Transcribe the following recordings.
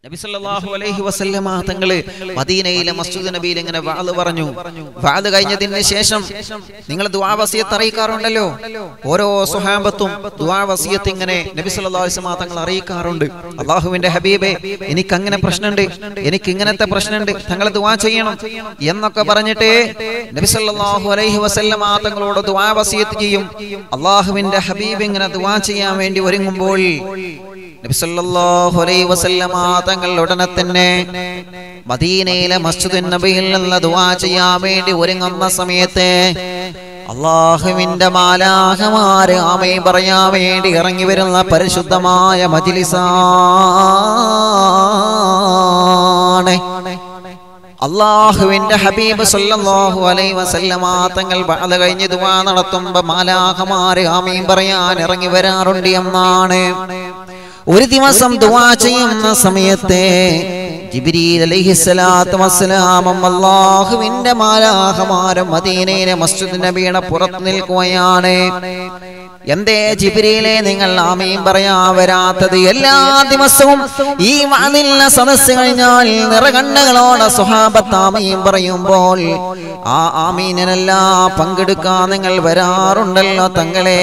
നബി സല്ലല്ലാഹു അലൈഹി വസല്ലമ തങ്ങള് മദീനയിലെ മസ്ജിദ് നബിയിൽ ഇങ്ങനെ വാത് പറഞ്ഞു വാത് കഴിഞ്ഞതിന് ശേഷം നിങ്ങൾ ദുആ വസിയത്ത് അറിയിക്കാറുണ്ടല്ലോ ഓരോ സ്വഹാബത്തും ദുആ വസിയത്ത് ഇങ്ങനെ നബി സല്ലല്ലാഹു അലൈഹി വസല്ലമ തങ്ങൾ അറിയിക്കാറുണ്ട് അള്ളാഹുവിന്റെ ഹബീബെ എനിക്ക് അങ്ങനെ പ്രശ്നമുണ്ട് എനിക്ക് ഇങ്ങനത്തെ പ്രശ്നമുണ്ട് തങ്ങൾ ദുആ ചെയ്യണം എന്നൊക്കെ പറഞ്ഞിട്ട് നബി സല്ലല്ലാഹു അലൈഹി വസല്ലമ തങ്ങളോട് ദുആ വസിയത്ത് ചെയ്യും അള്ളാഹുവിന്റെ ഹബീബ് ഇങ്ങനെ ദുആ ചെയ്യാൻ വേണ്ടി ഒരുങ്ങുമ്പോൾ നബി സല്ലല്ലാഹു അലൈഹി വസല്ലമ തങ്ങൾ ഉടനെ തന്നെ മദീനയിലെ മസ്ജിദ് നബിയിൽ നിന്ന് ദുആ ചെയ്യാൻ വേണ്ടി ഒരുങ്ങുന്ന സമയത്ത് അള്ളാഹുവിന്റെ മാലാഹമാര് ആമയും പറയാൻ വേണ്ടി ഇറങ്ങി വരുന്ന പരിശുദ്ധമായ മജിലിസാണ് അള്ളാഹുവിന്റെ ഹബീബ് സല്ലല്ലാഹു അലൈഹി വസല്ലമ തങ്ങൾ ബഅദ കഴിഞ്ഞ് ദുആ നടത്തുമ്പോ മാലാഹമാര് ആമീൻ പറയാൻ ഇറങ്ങി വരാറുണ്ട് എന്നാണ് ഒരു ദിവസം ദുആ ചെയ്യുന്ന സമയത്ത് ജിബ്രീൽ അലൈഹിസ്സലാത്തു വസ്സലാമും അല്ലാഹുവിന്റെ മാലാഹമാരും മദീനയിലെ മസ്ജിദ് നബിയുടെ പുറത്ത് നിൽക്കുകയാണ് എന്തേ ജിബ്രീലെ നിങ്ങൾ ആമീൻ പറയാ വരാത്തത് എല്ലാ ദിവസവും ഈ വാതിലിന സദസ് കഴിഞ്ഞാൽ നിറകണ്ണുകളോടെ സുഹാബത്ത് ആമീൻ പറയുമ്പോൾ ആ ആമീനെല്ലാം പങ്കെടുക്കാൻ നിങ്ങൾ വരാറുണ്ടല്ലോ തങ്ങളെ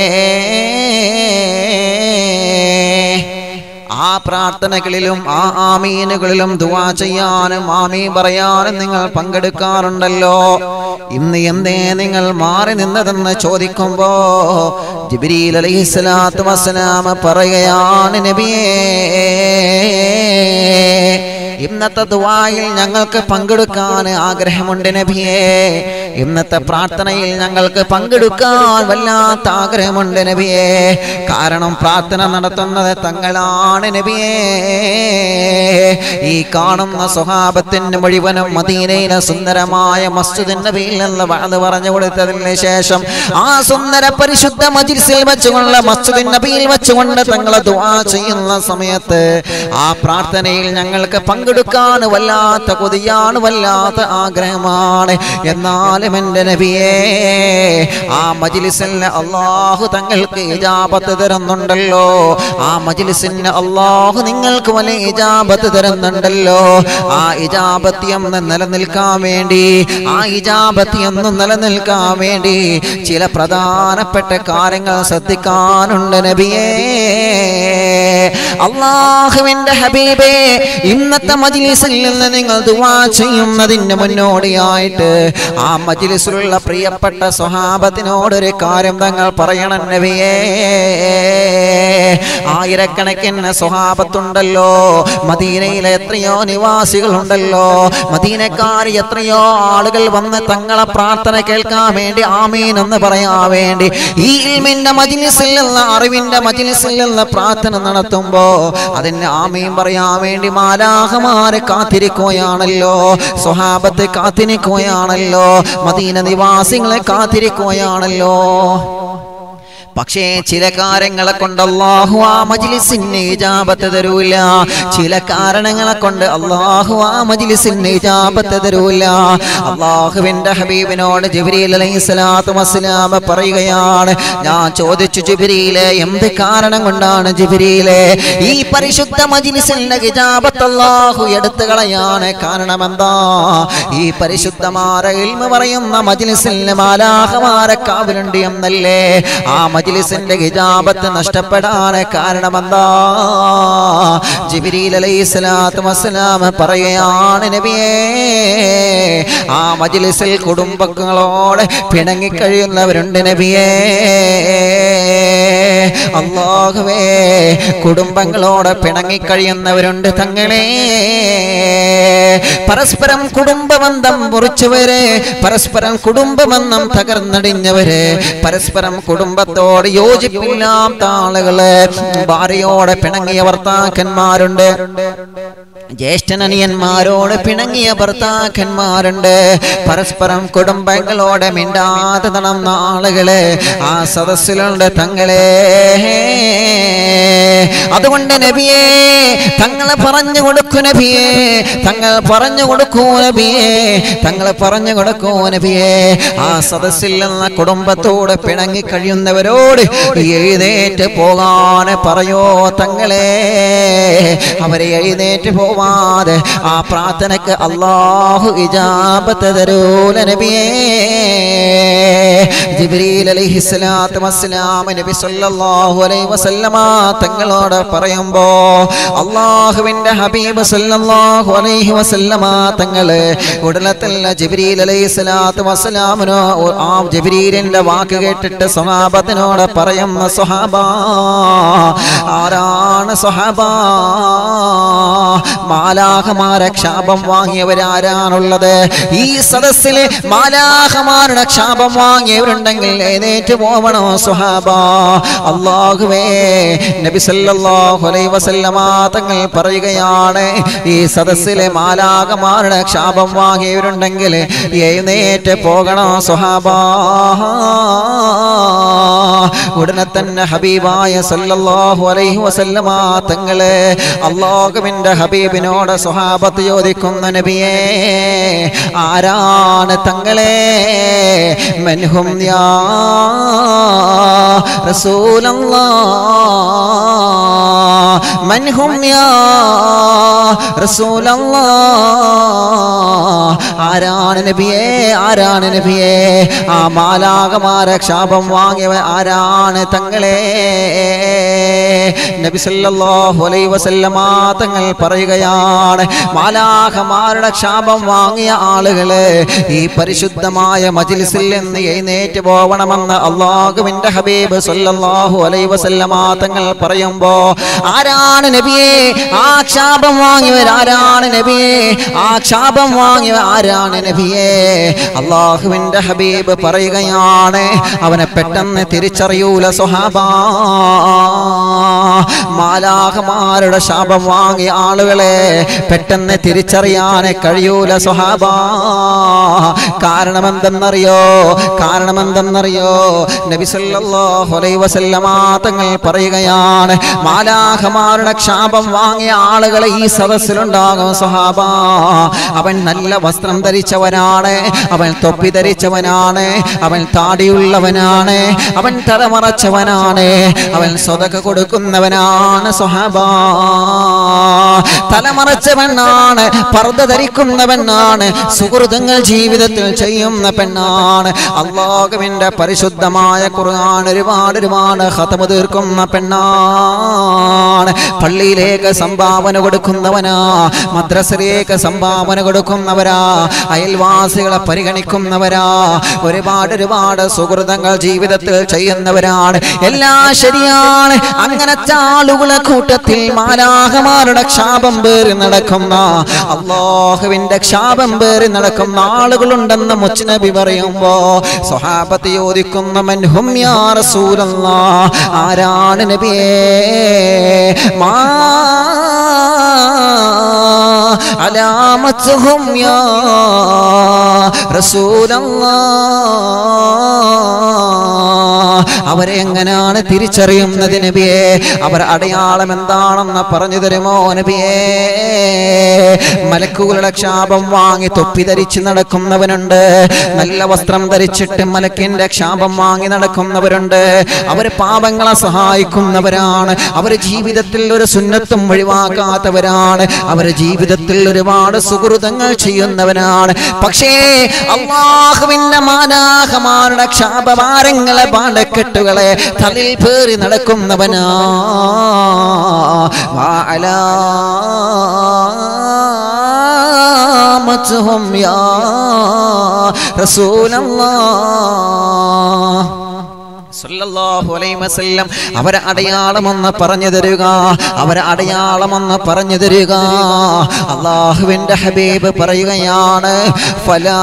ആ പ്രാർത്ഥനകളിലും ആ ആമീനുകളിലും ദുവാ ചെയ്യാനും ആമീൻ പറയാനും നിങ്ങൾ പങ്കെടുക്കാറുണ്ടല്ലോ ഇന്ന് എന്തേ നിങ്ങൾ മാറി നിന്നതെന്ന് ചോദിക്കുമ്പോ ജിബ്രീൽ അലൈഹിസ്സലാത്തു വസ്സലാം പറയുകയാണ് നബിയേ ഇന്നത്തെ ദുവായിൽ ഞങ്ങൾക്ക് പങ്കെടുക്കാൻ ആഗ്രഹമുണ്ട് നബിയേ ഇന്നത്തെ പ്രാർത്ഥനയിൽ ഞങ്ങൾക്ക് പങ്കെടുക്കാൻ വല്ലാത്ത ആഗ്രഹമുണ്ട് നബിയേ കാരണം പ്രാർത്ഥന നടത്തുന്നത് തങ്ങളാണ് നബിയേ ഈ കാണുന്ന സ്വഭാവത്തിന് മുഴുവനും മദീനയിലെ സുന്ദരമായ മസ്ജിദ് നബിയിൽ നിന്ന് വാത് പറഞ്ഞു കൊടുത്തതിന് ശേഷം ആ സുന്ദര പരിശുദ്ധ മജിൽസിൽ വെച്ചുകൊണ്ട് മസ്ജിദ് നബിയിൽ വെച്ചുകൊണ്ട് തങ്ങളെ ദുആ ചെയ്യുന്ന സമയത്ത് ആ പ്രാർത്ഥനയിൽ ഞങ്ങൾക്ക് പങ്കെടുക്കാൻ വല്ലാത്ത കൊതിയാണ് വല്ലാത്ത ആഗ്രഹമാണ് എന്നാലും എൻ്റെ നബിയേ ആ മജിലിസിന് അള്ളാഹു തങ്ങൾക്ക് ഇജാബത്ത് തരുന്നുണ്ടല്ലോ ആ മജിലിസിന് അള്ളാഹു നിങ്ങൾക്ക് വലിയ ഇജാബത്ത് തരുന്നുണ്ടല്ലോ ആ ഇജാബത്ത് എന്ന് നിലനിൽക്കാൻ വേണ്ടി ആ ഇജാബത്ത് എന്ന് നിലനിൽക്കാൻ വേണ്ടി ചില പ്രധാനപ്പെട്ട കാര്യങ്ങൾ ശ്രദ്ധിക്കാനുണ്ട് നബിയേ അള്ളാഹുവിന്റെ ഹബീബേ ഇന്നത്തെ മജിലിസിൽ നിന്ന് നിങ്ങൾ ദുവാ ചെയ്യുന്നതിന് മുന്നോടിയായിട്ട് ആ മജിലിസിലുള്ള പ്രിയപ്പെട്ട സ്വഹാബത്തിനോടൊരു കാര്യം തങ്ങൾ പറയണം നബിയേ ആയിരക്കണക്കിന് സ്വഹാബത്തുണ്ടല്ലോ മദീനയിലെ എത്രയോ നിവാസികളുണ്ടല്ലോ മദീനക്കാർ എത്രയോ ആളുകൾ വന്ന് തങ്ങളെ പ്രാർത്ഥന കേൾക്കാൻ വേണ്ടി ആമീൻ എന്ന് പറയാൻ വേണ്ടി ഈ ഇൽമിന്റെ മജിലിസിൽ നിന്ന് അറിവിന്റെ മജിലിസിൽ നിന്ന് പ്രാർത്ഥന നടത്തുമ്പോ അതിന് ആമീൻ പറയാൻ വേണ്ടി മാലാഹമാരെ കാത്തിരിക്കുകയാണല്ലോ സ്വഹാബത്ത് കാത്തിരിക്കുകയാണല്ലോ മദീന നിവാസികളെ കാത്തിരിക്കുകയാണല്ലോ പക്ഷേ ചില കാര്യങ്ങളെ കൊണ്ട് അള്ളാഹു ആ മജിലിസിന് ഇജാബത്ത് തരൂല ചില കാരണങ്ങളെ കൊണ്ട് അള്ളാഹു ആ മജിലിസിന് ഇജാബത്ത് തരൂല അള്ളാഹുവിന്റെ ഹബീബിനോട് ജിബ്രീൽ അലൈഹി സ്വലാത്തു വസ്സലാം പറയുകയാണ് ഞാൻ ചോദിച്ചു ജിബ്രീലെ എന്ത് കാരണം കൊണ്ടാണ് ജിബ്രീലെ ഈ പരിശുദ്ധ മജിലിസിന്റെ ഇജാബത്ത് അള്ളാഹു എടുത്തു കളയാണ് കാരണം എന്താ ഈ പരിശുദ്ധമാര ഇൽമ പറയുന്ന മജിലിസിൽ മാലാഹമാരെ കാവലുണ്ട് എന്നല്ലേ ആ മജ്ലിസിന്റെ ഹിജാബത്ത് നഷ്ടപ്പെടാൻ കാരണമെന്താ ജിബിരിൽ അലൈഹി സ്വലാത്തു വസ്സലാം പറയുകയാണ് നബിയേ ആ മജ്ലിസിൽ കുടുംബങ്ങളോട് പിണങ്ങിക്കഴിയുന്നവരുണ്ട് നബിയേ അള്ളാഹുവേ കുടുംബങ്ങളോട് പിണങ്ങിക്കഴിയുന്നവരുണ്ട് തങ്ങളെ പരസ്പരം കുടുംബബന്ധം മുറിച്ചവര് പരസ്പരം കുടുംബബന്ധം തകർന്നടിഞ്ഞവര് പരസ്പരം കുടുംബത്തോട് യോജിപ്പില്ലാത്ത ആളുകള് ഭാര്യയോട് പിണങ്ങിയ ഭർത്താക്കന്മാരുണ്ട് ജ്യേഷ്ഠനനിയന്മാരോട് പിണങ്ങിയ ഭർത്താക്കന്മാരുണ്ട് പരസ്പരം കുടുംബങ്ങളോട് മിണ്ടാതെ നടന്ന ആളുകള് ആ സദസ്സിലുണ്ട് തങ്ങളെ അതുകൊണ്ട് നബിയേ തങ്ങളെ പറഞ്ഞു കൊടുക്കു നബിയേ തങ്ങൾ പറഞ്ഞു കൊടുക്കൂ നബിയേ തങ്ങൾ പറഞ്ഞു കൊടുക്കൂ നബിയേ ആ സദസ്സിൽ നിന്ന് കുടുംബത്തോട് പിണങ്ങി കഴിയുന്നവരോട് എഴുന്നേറ്റ് പോകാൻ പറയോ തങ്ങളെ അവരെ എഴുന്നേറ്റ് പോവാതെ ആ പ്രാർത്ഥനക്ക് അള്ളാഹു ഇജാബത്ത് തരൂല നബിയേ ജിബ്രീൽ അലൈഹിസ്സലാത്തു വസ്സലാം നബി സല്ലല്ലാഹു അലൈഹി വസല്ലമ തങ്ങളോട് പറയുമ്പോ അള്ളാഹുവിന്റെ ഹബീബ് സല്ലല്ലാഹു അലൈഹി വസല്ലമ തങ്ങള് ഉടനെ തന്നെ ജിബ്രീൽ അലൈഹിസ്സലാത്തു വസ്സലാമിനോ ആ ജിബ്രീലിന്റെ വാക്ക് കേട്ടിട്ട് സ്വഹാബത്തിനോട് പറയുന്ന സ്വഹാബ ആരാണ് സ്വഹാബ മാലാഹമാരെ ക്ഷാപം വാങ്ങിയവരാരാണുള്ളത് ഈ സദസ്സിലെ മാലാഹമാരുടെ ക്ഷാപം വാങ്ങിയവരുണ്ടെങ്കിൽ എഴുന്നേറ്റ് പോവണോ സുഹാബ അള്ളാഹുവേ നബി സല്ലല്ലാഹു അലൈഹി വസല്ലമ തങ്ങൾ പറയുകയാണ് ഈ സദസ്സിലെ മാലാകമാരുടെ ക്ഷാപം വാങ്ങിയവരുണ്ടെങ്കിൽ എഴുന്നേറ്റ് പോകണോ സുഹാബ ഉടനെ തന്നെ ഹബീബായ സല്ലല്ലാഹു അലൈഹി വസല്ലമ തങ്ങള് അള്ളാഹുവിന്റെ ഹബീബിനോട് സ്വഹാബത്ത് ചോദിക്കുന്ന നബിയേ ആരാണ് തങ്ങളെ منهم يا رسول الله من هم يا رسول الله ആരാണ് നബിയേ ആരാണ് നബിയേ ആ മാലാകമാരെ ക്ഷാപം വാങ്ങിയവൻ ആരാണ് തങ്ങളെ നബി സല്ലല്ലാഹു അലൈഹി വസല്ലമ തങ്ങൾ പറയുകയാണ് മാലാഖമാരുടെ ക്ഷാപം വാങ്ങിയ ആളുകള് ഈ പരിശുദ്ധമായ മജ്ലിസിൽ നിന്ന് എഴുന്നേറ്റ് പോവണമെന്ന് അള്ളാഹുവിന്റെ ഹബീബ് സല്ലല്ലാഹു അലൈഹി വസല്ലമ തങ്ങൾ പറയുമ്പോ ആരാണ് നബിയെ ആ ക്ഷാപം വാങ്ങിയവർ ആരാണ് നബിയെ ആ ക്ഷാപം വാങ്ങിയവർ ആരാണ് നബിയെ അള്ളാഹുവിന്റെ ഹബീബ് പറയുകയാണ് അവനെ പെട്ടെന്ന് തിരിച്ചറിയൂല സ്വഹാബ മാലാഹമാരുടെ ശാപം വാങ്ങിയ ആളുകളെ പെട്ടെന്ന് തിരിച്ചറിയാൻ കഴിയൂല സ്വഹാബ കാരണം എന്തെന്നറിയോ കാരണം എന്തെന്നറിയോ നബി സല്ലല്ലാഹു അലൈഹി വസല്ലമ തങ്ങൾ പറയുകയാണ് മാലാഹമാരുടെ ക്ഷാപം വാങ്ങിയ ആളുകൾ ഈ സദസ്സിലുണ്ടാകും സ്വഹാബ അവൻ നല്ല വസ്ത്രം ധരിച്ചവനാണ് അവൻ തൊപ്പി ധരിച്ചവനാണ് അവൻ താടിയുള്ളവനാണ് അവൻ തലമറച്ചവനാണ് അവൻ സ്വതക കൊടുക്കുന്നവനാണ് സ്വഹാബ തലമറച്ചവനാണ് പർദ്ദ ധരിക്കുന്നവനാണ് സുഹൃത്തുങ്ങൾ ജീവിതത്തിൽ ചെയ്യുന്ന പെണ്ണാണ് അള്ളാഹുവിന്റെ പരിശുദ്ധമായ ഖുർആൻ ഒരുപാട് ഒരുപാട് ഹതമ തീർക്കുന്ന പെണ്ണാണ് പള്ളിയിലേക്ക് സംഭാവന കൊടുക്കുന്നവനാ മദ്രസയിലേക്ക് സംഭാവന കൊടുക്കുന്നവരാ അയൽവാസികളെ പരിഗണിക്കുന്നവരാ ഒരുപാട് ഒരുപാട് സുഹൃതങ്ങൾ ജീവിതത്തിൽ ചെയ്യുന്നവരാണ് എല്ലാം ശരിയാണ് അങ്ങനത്തെ ആളുകളെ കൂട്ടത്തിൽ മാലാഹമാരുടെ ക്ഷാപം പേറി നടക്കുന്ന അള്ളാഹുവിന്റെ ക്ഷാപം പേറി നടക്കുന്ന ആളുകളുണ്ടെന്ന് മുച്ചനബി പറയുമ്പോ സ്വഹാബത്ത് ചോദിക്കുന്ന മൻഹും യാ റസൂലല്ലാ ആരാണ് നബിയേ മാ അലാമത്തുഹും യാ റസൂലല്ലാ അവരെ എങ്ങനെയാണ് തിരിച്ചറിയുന്നത് നബിയെ അവർ അടയാളം എന്താണെന്ന് പറഞ്ഞു തരുമോ നബിയേ മലക്കുകളുടെ ക്ഷാപം വാങ്ങി തൊപ്പി ധരിച്ച് നടക്കുന്നവനുണ്ട് നല്ല വസ്ത്രം ധരിച്ചിട്ട് മലക്കിന്റെ ക്ഷാപം വാങ്ങി നടക്കുന്നവരുണ്ട് അവർ പാപങ്ങളെ സഹായിക്കുന്നവരാണ് അവർ ജീവിതത്തിൽ ഒരു സുന്നത്തും ഒഴിവാക്കാത്തവരാണ് അവർ ജീവിതത്തിൽ ഒരുപാട് സുഹൃതങ്ങൾ ചെയ്യുന്നവനാണ് പക്ഷേ അള്ളാഹുവിന്റെ മാനാഹമാരുടെ ക്ഷാപഭാരങ്ങളെ പാടക്കെട്ടുകളെ തലയിൽ പേറി നടക്കുന്നവനാ വാലാമത്തുഹും യാ റസൂലല്ലാഹ് സല്ലല്ലാഹു അലൈഹി വസല്ലം അവരെ അടയാളമെന്ന് പറഞ്ഞു തരിക അവരെ അടയാളമെന്ന് പറഞ്ഞു തരിക അള്ളാഹുവിന്റെ ഹബീബ് പറയുകയാണ് ഫലാ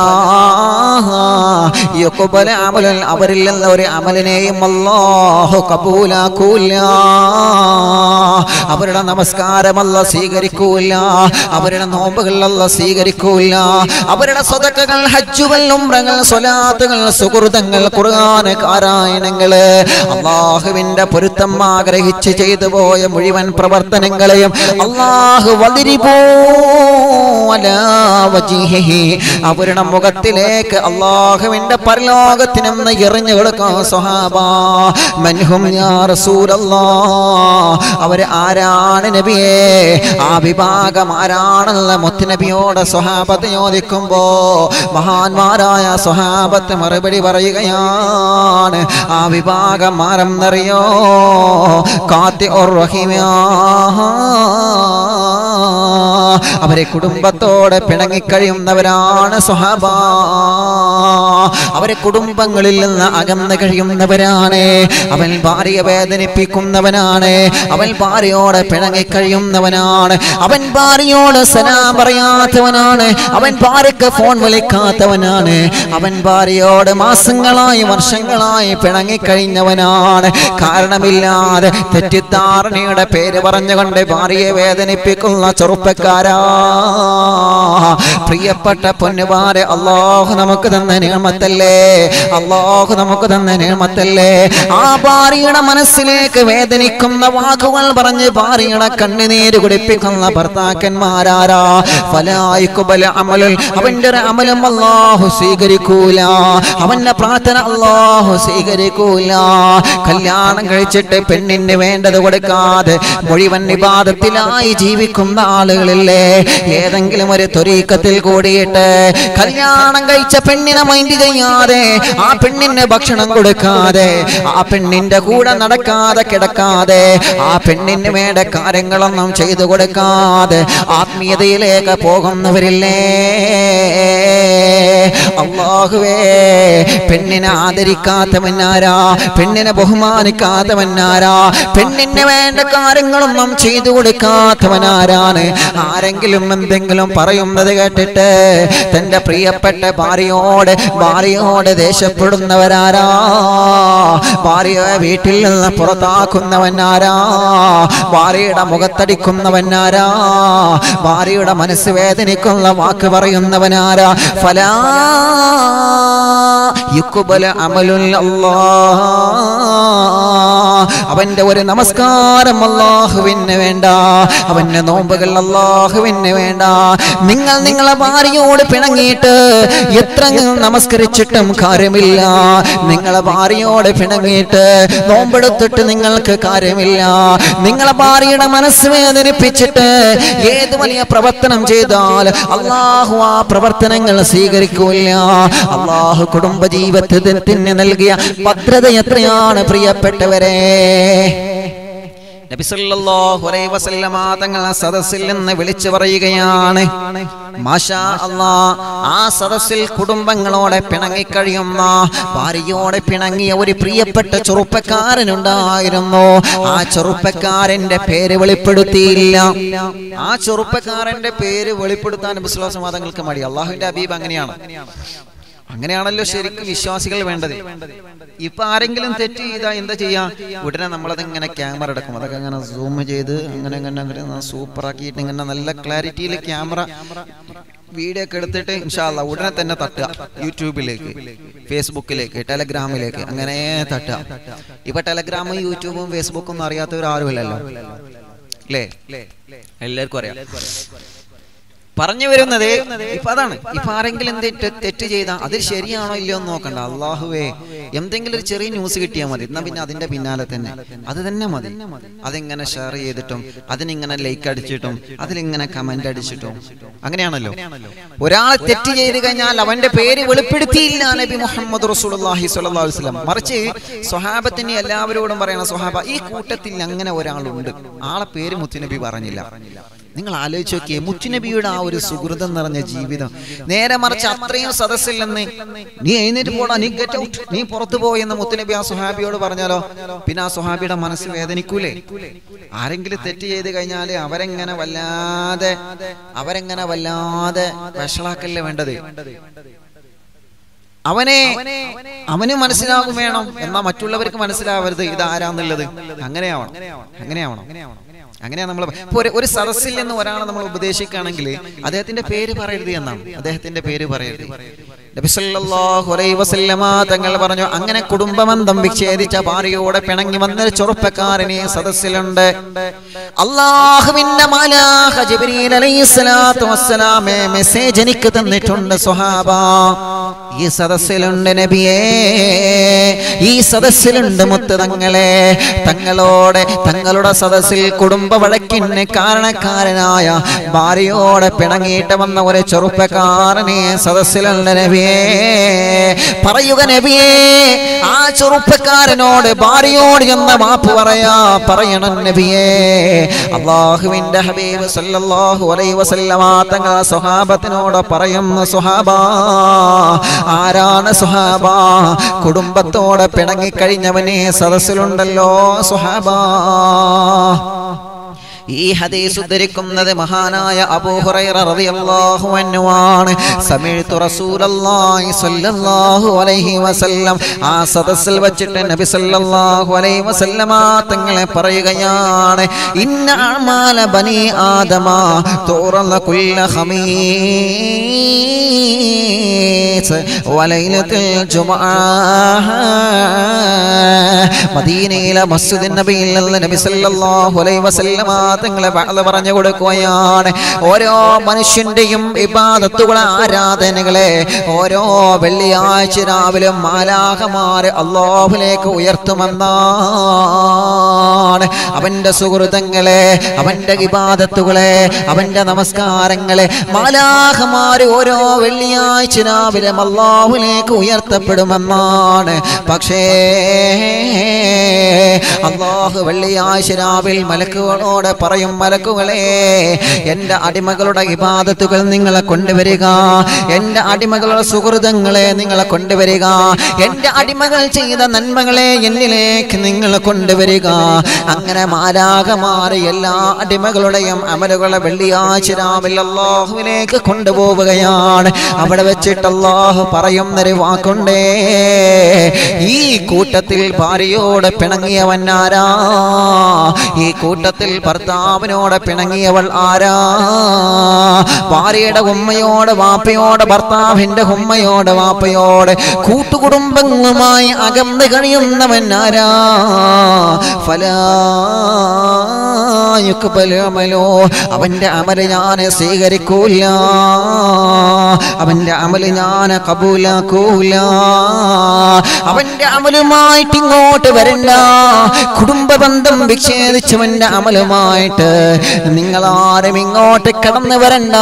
യുഖ്ബല അമലൻ അവരിൽ നിന്ന് ഒരു അമലിനെയും അല്ലാഹു കബൂലാക്കൂല അവരുടെ നമസ്കാരമല്ല സ്വീകരിക്കൂല അവരുടെ നോമ്പുകളല്ല സ്വീകരിക്കൂല അവരുടെ സ്വതക്കകൾ ഹജ്ജുകൾ ഉംറകൾ സ്വലാത്തുകൾ സുഹൃതങ്ങൾ ഖുർആൻ പാരായണങ്ങൾ അമലുകള് അള്ളാഹുവിന്റെ പൊരുത്തം ആഗ്രഹിച്ച് ചെയ്തു പോയ മുഴുവൻ പ്രവർത്തനങ്ങളെയും അള്ളാഹു വതിരിപോ അവരുടെ മുഖത്തിലേക്ക് അള്ളാഹുവിന്റെ പരലോകത്തിനെന്ന് എറിഞ്ഞു കൊടുക്കാം സ്വഹാബ മൻഹും യാ റസൂലല്ലാ അവര് ആരാണ് നബിയെ ആ വിഭാഗം ആരാണെന്ന മുത്തുനബിയോട് സ്വഹാബത്ത് ചോദിക്കുമ്പോ മഹാന്മാരായ സ്വഹാബത്ത് മറുപടി പറയുകയാണ് ആ വിഭാഗം ആരെന്നറിയോ കാത്തി അവരെ കുടുംബത്തോടെ പിണങ്ങിക്കഴിയുന്നവരാണ് സ്വഹാബ അവരെ കുടുംബങ്ങളിൽ നിന്ന് അകന്ന് കഴിയുന്നവരാണ് അവൻ ഭാര്യയെ വേദനിപ്പിക്കുന്നവനാണ് അവൻ ഭാര്യയോട് പിണങ്ങിക്കഴിയുന്നവനാണ് അവൻ ഭാര്യയോട് സലാം പറയാത്തവനാണ് അവൻ ഭാര്യക്ക് ഫോൺ വിളിക്കാത്തവനാണ് അവൻ ഭാര്യയോട് മാസങ്ങളായി വർഷങ്ങളായി പിണങ്ങിക്കഴിഞ്ഞവനാണ് കാരണമില്ലാതെ തെറ്റിദ്ധാരണയുടെ പേര് പറഞ്ഞുകൊണ്ട് ഭാര്യയെ വേദനിപ്പിക്കുന്ന ചെറുപ്പക്കാരാ പ്രിയപ്പെട്ട പൊന്നുപാരെ അള്ളാഹു നമുക്ക് തന്ന നിയമത്തല്ലേ അള്ളാഹു നമുക്ക് തന്ന നിയമത്തല്ലേ ആ ഭാര്യയുടെ മനസ്സിലേക്ക് വേദനിക്കുന്ന വാക്കുകൾ പറഞ്ഞ് ഭാര്യയുടെ കണ്ണുനീര് കുടിപ്പിക്കുന്ന ഭർത്താക്കന്മാരാരാ ഫലായിക്കുബല അമലുൽ അവന്റെ ഒരു അമലും അള്ളാഹു സ്വീകരിക്കൂല അവന്റെ പ്രാർത്ഥന അള്ളാഹു സ്വീകരിക്കൂല കല്യാണം കഴിച്ചിട്ട് പെണ്ണിന് വേണ്ടത് കൊടുക്കാതെ മുഴുവൻ വിവാദത്തിലായി ജീവിക്കുന്ന ആളുകളില്ലേ ഏതെങ്കിലും ഒരു തൊരീക്കത്തിൽ കൂടിയിട്ട് കല്യാണം കഴിച്ച പെണ്ണിനെ മൈൻഡ് ചെയ്യാതെ ആ പെണ്ണിന് ഭക്ഷണം കൊടുക്കാതെ ആ പെണ്ണിന്റെ കൂടെ നടക്കാതെ കിടക്കാതെ ആ പെണ്ണിന് വേണ്ട കാര്യങ്ങളൊന്നും ചെയ്തു കൊടുക്കാതെ ആത്മീയതയിലേക്ക് പോകുന്നവരില്ലേ അള്ളാഹുവേ പെണ്ണിനെ ആദരിക്കാത്തവനാരാ പെണ്ണിനെ ബഹുമാനിക്കാത്തവനാരാ പെണ്ണിന് വേണ്ട കാര്യങ്ങളൊന്നും ചെയ്തു കൊടുക്കാത്തവനാരാണ് ആരെങ്കിലും എന്തെങ്കിലും പറയുന്നത് കേട്ടിട്ട് തന്റെ പ്രിയപ്പെട്ട ഭാര്യയോട് ഭാര്യയോട് ദേഷ്യപ്പെടുന്നവരാരാ ഭാര്യയെ വീട്ടിൽ നിന്ന് പുറത്താക്കുന്നവനാരാ ഭാര്യയുടെ മുഖത്തടിക്കുന്നവനാരാ ഭാര്യയുടെ മനസ്സ് വേദനിക്കുന്ന വാക്ക് പറയുന്നവനാരാ ഫലാ യുക്കുബല അമലുൽ അവന്റെ ഒരു നമസ്കാരം അള്ളാഹുവിന് വേണ്ട അവന്റെ നോമ്പുകൾ അള്ളാഹുവിന് വേണ്ട നിങ്ങൾ നിങ്ങളെ ഭാര്യയോട് പിണങ്ങിയിട്ട് എത്ര നമസ്കരിച്ചിട്ടും കാര്യമില്ല നിങ്ങളെ ഭാര്യയോട് പിണങ്ങിയിട്ട് നോമ്പെടുത്തിട്ട് നിങ്ങൾക്ക് കാര്യമില്ല നിങ്ങളെ ഭാര്യയുടെ മനസ്സ് വേദനിപ്പിച്ചിട്ട് ഏത് വലിയ പ്രവർത്തനം ചെയ്താൽ അള്ളാഹു ആ പ്രവർത്തനങ്ങൾ സ്വീകരിക്കൂല അള്ളാഹു കുടുംബജീവിതത്തിന് നൽകിയ ഭദ്രത എത്രയാണ് പ്രിയപ്പെട്ടവരെ നബിസല്ലല്ലാഹു അലൈഹി വസല്ലമ തങ്ങൾ ആ സദസ്സിൽ നിന്ന് വിളിച്ചു പറയുകയാണ് മാഷാ അല്ലാ ആ സദസ്സിൽ കുടുംബങ്ങളോടെ പിണങ്ങിക്കഴിയുന്ന ഭാര്യയോടെ പിണങ്ങിയ ഒരു പ്രിയപ്പെട്ട ചെറുപ്പക്കാരനുണ്ടായിരുന്നു ആ ചെറുപ്പക്കാരന്റെ പേര് വെളിപ്പെടുത്തിയില്ല ആ ചെറുപ്പക്കാരന്റെ പേര് വെളിപ്പെടുത്താൻ നബിസ്വലാസ് മതങ്ങൾക്ക് മടി അള്ളാഹുവിന്റെ അബീബ് അങ്ങനെയാണ് അങ്ങനെയാണല്ലോ ശരിക്കും വിശ്വാസികൾ വേണ്ടത് ഇപ്പൊ ആരെങ്കിലും തെറ്റ് ചെയ്താ എന്താ ചെയ്യാ ഉടനെ നമ്മളത് ഇങ്ങനെ ക്യാമറ എടുക്കും അതൊക്കെ അങ്ങനെ സൂം ചെയ്ത് അങ്ങനെ അങ്ങനെ അങ്ങനെ സൂപ്പർ ആക്കിയിട്ട് ഇങ്ങനെ നല്ല ക്ലാരിറ്റിയിൽ ക്യാമറ വീഡിയോ ഒക്കെ എടുത്തിട്ട് ഇൻഷാല്ല ഉടനെ തന്നെ തട്ടുക യൂട്യൂബിലേക്ക് ഫേസ്ബുക്കിലേക്ക് ടെലഗ്രാമിലേക്ക് അങ്ങനെ തട്ടുക ഇപ്പൊ ടെലഗ്രാമും യൂട്യൂബും ഫേസ്ബുക്കും ഒന്നും അറിയാത്തവരാരുമില്ലല്ലോ അല്ലേ എല്ലാവർക്കും അറിയാം പറഞ്ഞു വരുന്നത് ഇപ്പൊ അതാണ് ഇപ്പൊ ആരെങ്കിലും തെറ്റ് തെറ്റ് ചെയ്താൽ അത് ശരിയാണോ ഇല്ലയോ എന്ന് നോക്കണ്ട അള്ളാഹുവേ എന്തെങ്കിലും ഒരു ചെറിയ ന്യൂസ് കിട്ടിയാൽ മതി എന്നാ പിന്നെ അതിന്റെ പിന്നാലെ തന്നെ അത് തന്നെ മതി അതിങ്ങനെ ഷെയർ ചെയ്തിട്ടും അതിനിങ്ങനെ ലൈക്ക് അടിച്ചിട്ടും അതിലിങ്ങനെ കമന്റ് അടിച്ചിട്ടും അങ്ങനെയാണല്ലോ ഒരാളെ തെറ്റ് ചെയ്ത് കഴിഞ്ഞാൽ അവന്റെ പേര് വെളിപ്പെടുത്തിയില്ല നബി മുഹമ്മദ് റസൂലുള്ളാഹി സ്വല്ലല്ലാഹു അലൈഹി വസല്ലം മറിച്ച് സ്വഹാബത്തിന് എല്ലാവരോടും പറയണ സ്വഹാബ ഈ കൂട്ടത്തിൽ അങ്ങനെ ഒരാളുണ്ട് ആളെ പേര് മുത്തുനബി പറഞ്ഞില്ല നിങ്ങൾ ആലോചിച്ച് നോക്കിയേ മുത്തുനബിയുടെ ആ ഒരു സുഹൃതം നിറഞ്ഞ ജീവിതം നേരെ മറിച്ച് അത്രയും സദസ്സിൽ നിന്ന് നീ എഴുന്നേറ്റ് പോടാ നീ ഗെറ്റ് ഔട്ട് നീ പുറത്തു പോയെന്ന് മുത്തുനബി ആ സുഹാബിയോട് പറഞ്ഞാലോ പിന്നെ ആ സുഹാബിയുടെ മനസ്സ് വേദനിക്കൂലേ ആരെങ്കിലും തെറ്റ് ചെയ്ത് കഴിഞ്ഞാല് അവരെങ്ങനെ വല്ലാതെ അവരെങ്ങനെ വല്ലാതെ വഷളാക്കല്ലേ വേണ്ടത് അവനെ അവന് മനസ്സിലാകും വേണം എന്നാ മറ്റുള്ളവർക്ക് മനസ്സിലാവരുത് ഇത് ആരാന്നുള്ളത് അങ്ങനെയാവണം അങ്ങനെയാവണം അങ്ങനെയാ നമ്മൾ ഒരു ഒരു സദസ്സിൽ നിന്ന് ഒരാളെ നമ്മൾ ഉപദേശിക്കുകയാണെങ്കിൽ അദ്ദേഹത്തിന്റെ പേര് പറയരുത് എന്നാണ് അദ്ദേഹത്തിന്റെ പേര് പറയരുത് നബി സല്ലല്ലാഹു അലൈഹി വസല്ലമ തങ്ങൾ പറഞ്ഞു അങ്ങനെ കുടുംബബന്ധം വിച്ഛേദിച്ച ഭാര്യയോടെ പിണങ്ങി വന്നൊരു ചെറുപ്പക്കാരനെ സദസ്സിലുണ്ട് അള്ളാഹുവിന്റെ മാലാഖ ജിബ്രീൽ അലൈഹിസ്സലാത്തു വസ്സലാമെ മെസ്സേജ് എനിക്ക് തന്നിട്ടുണ്ട് സ്വഹാബ ഈ സദസ്സിലുണ്ട് നബിയേ ഈ സദസ്സിലുണ്ട് മുത്ത് തങ്ങളെ തങ്ങളോട് തങ്ങളുടെ സദസ്സിൽ കുടുംബ വഴക്കിന് കാരണക്കാരനായ ഭാര്യയോടെ പിണങ്ങിയിട്ട് വന്ന ഒരു ചെറുപ്പക്കാരനെ സദസ്സിലുണ്ട് നബിയേ പറയുക നബിയേ ആ ചെറുപ്പക്കാരനോട് ഭാര്യയോട് എന്ന മാപ്പ് പറയാ പറയണം നബിയേ അള്ളാഹുവിന്റെ ഹബീബ് സല്ലല്ലാഹു അലൈഹി വസല്ലമ തങ്ങൾ സ്വഹാബത്തിനോട് പറയുന്ന സ്വഹാബ ആരാണ് സ്വഹാബ കുടുംബത്തോടെ പിണങ്ങിക്കഴിഞ്ഞവനെ സദസ്സിലുണ്ടല്ലോ സ്വഹാബ ഈ ഹദീസ് ഉദ്ധരിക്കുന്നത് മഹാനായ അബൂ ഹുറൈറ റളിയല്ലാഹു അൻഹു ആണ് സമീഅത്തു റസൂലല്ലാഹി സ്വല്ലല്ലാഹു അലൈഹി വസല്ലം ആ സദസ്സിൽ വെച്ചിട്ട് നബി സല്ലല്ലാഹു അലൈഹി വസല്ലമ തങ്ങളെ പറയുകയാണ് ഇന്ന അമാല ബനി ആദമ തുറന്ന കുല്ല ഖമീസ് വലൈലത്തുൽ ജുമുഅ മദീനയിലെ മസ്ജിദ് നബിയിൽ നിന്ന് നബി സല്ലല്ലാഹു അലൈഹി വസല്ലമ തങ്ങളെ വഅദ് പറഞ്ഞു കൊടുക്കുകയാണ് ഓരോ മനുഷ്യന്റെയും ഇബാദത്തുകളെ ആരാധനകളെ ഓരോ വെള്ളിയാഴ്ച രാവിലെ മാലാഹമാര് അള്ളാഹുലേക്ക് ഉയർത്തുമെന്നാണ് അവന്റെ സുഹൃതങ്ങളെ അവന്റെ ഇബാദത്തുകളെ അവന്റെ നമസ്കാരങ്ങളെ മാലാഹമാര് ഓരോ വെള്ളിയാഴ്ച രാവിലെ അള്ളാഹുലേക്ക് ഉയർത്തപ്പെടുമെന്നാണ് പക്ഷേ അള്ളാഹു വെള്ളിയാഴ്ച രാവിൽ മലക്കുകളോട് പറയും മലക്കുകളെ എൻ്റെ അടിമകളുടെ ഇബാദത്തുകൾ നിങ്ങളെ കൊണ്ടുവരിക എൻ്റെ അടിമകളുടെ സുഹൃതങ്ങളെ നിങ്ങളെ കൊണ്ടുവരിക എൻ്റെ അടിമകൾ ചെയ്ത നന്മകളെ എന്നിലേക്ക് നിങ്ങൾ കൊണ്ടുവരിക അങ്ങനെ മാരാകമാറി എല്ലാ അടിമകളുടെയും അമലുകളെ വെള്ളിയാഴ്ച രാവിലെ അള്ളാഹുവിലേക്ക് കൊണ്ടുപോവുകയാണ് അവിടെ വെച്ചിട്ട് അള്ളാഹു പറയുന്നൊരു വാക്കുണ്ടേ ഈ കൂട്ടത്തിൽ ഭാര്യയോട് പിണങ്ങിയവൻ ആരാ ഈ കൂട്ടത്തിൽ ഭർത്താവിനോട് പിണങ്ങിയവൾ ആരാ ഭാര്യയുടെ ഉമ്മയോട് വാപ്പയോട് ഭർത്താവിന്റെ ഉമ്മയോട് വാപ്പയോട് കൂട്ടുകുടുംബങ്ങളുമായി അകന്ന് കഴിയുന്നവൻ ആരാ ഫലായുക്ബലമലോ അവന്റെ അമല് ഞാൻ സ്വീകരിക്കൂല അവന്റെ അമല് ഞാൻ കബൂലാക്കൂല അവന്റെ അമലുമായിട്ട് ഇങ്ങോട്ട് വരണ്ട കുടുംബ ബന്ധം വിച്ഛേദിച്ചവന്റെ അമലുമായിട്ട് നിങ്ങൾ ആരും ഇങ്ങോട്ട് കടന്നു വരണ്ട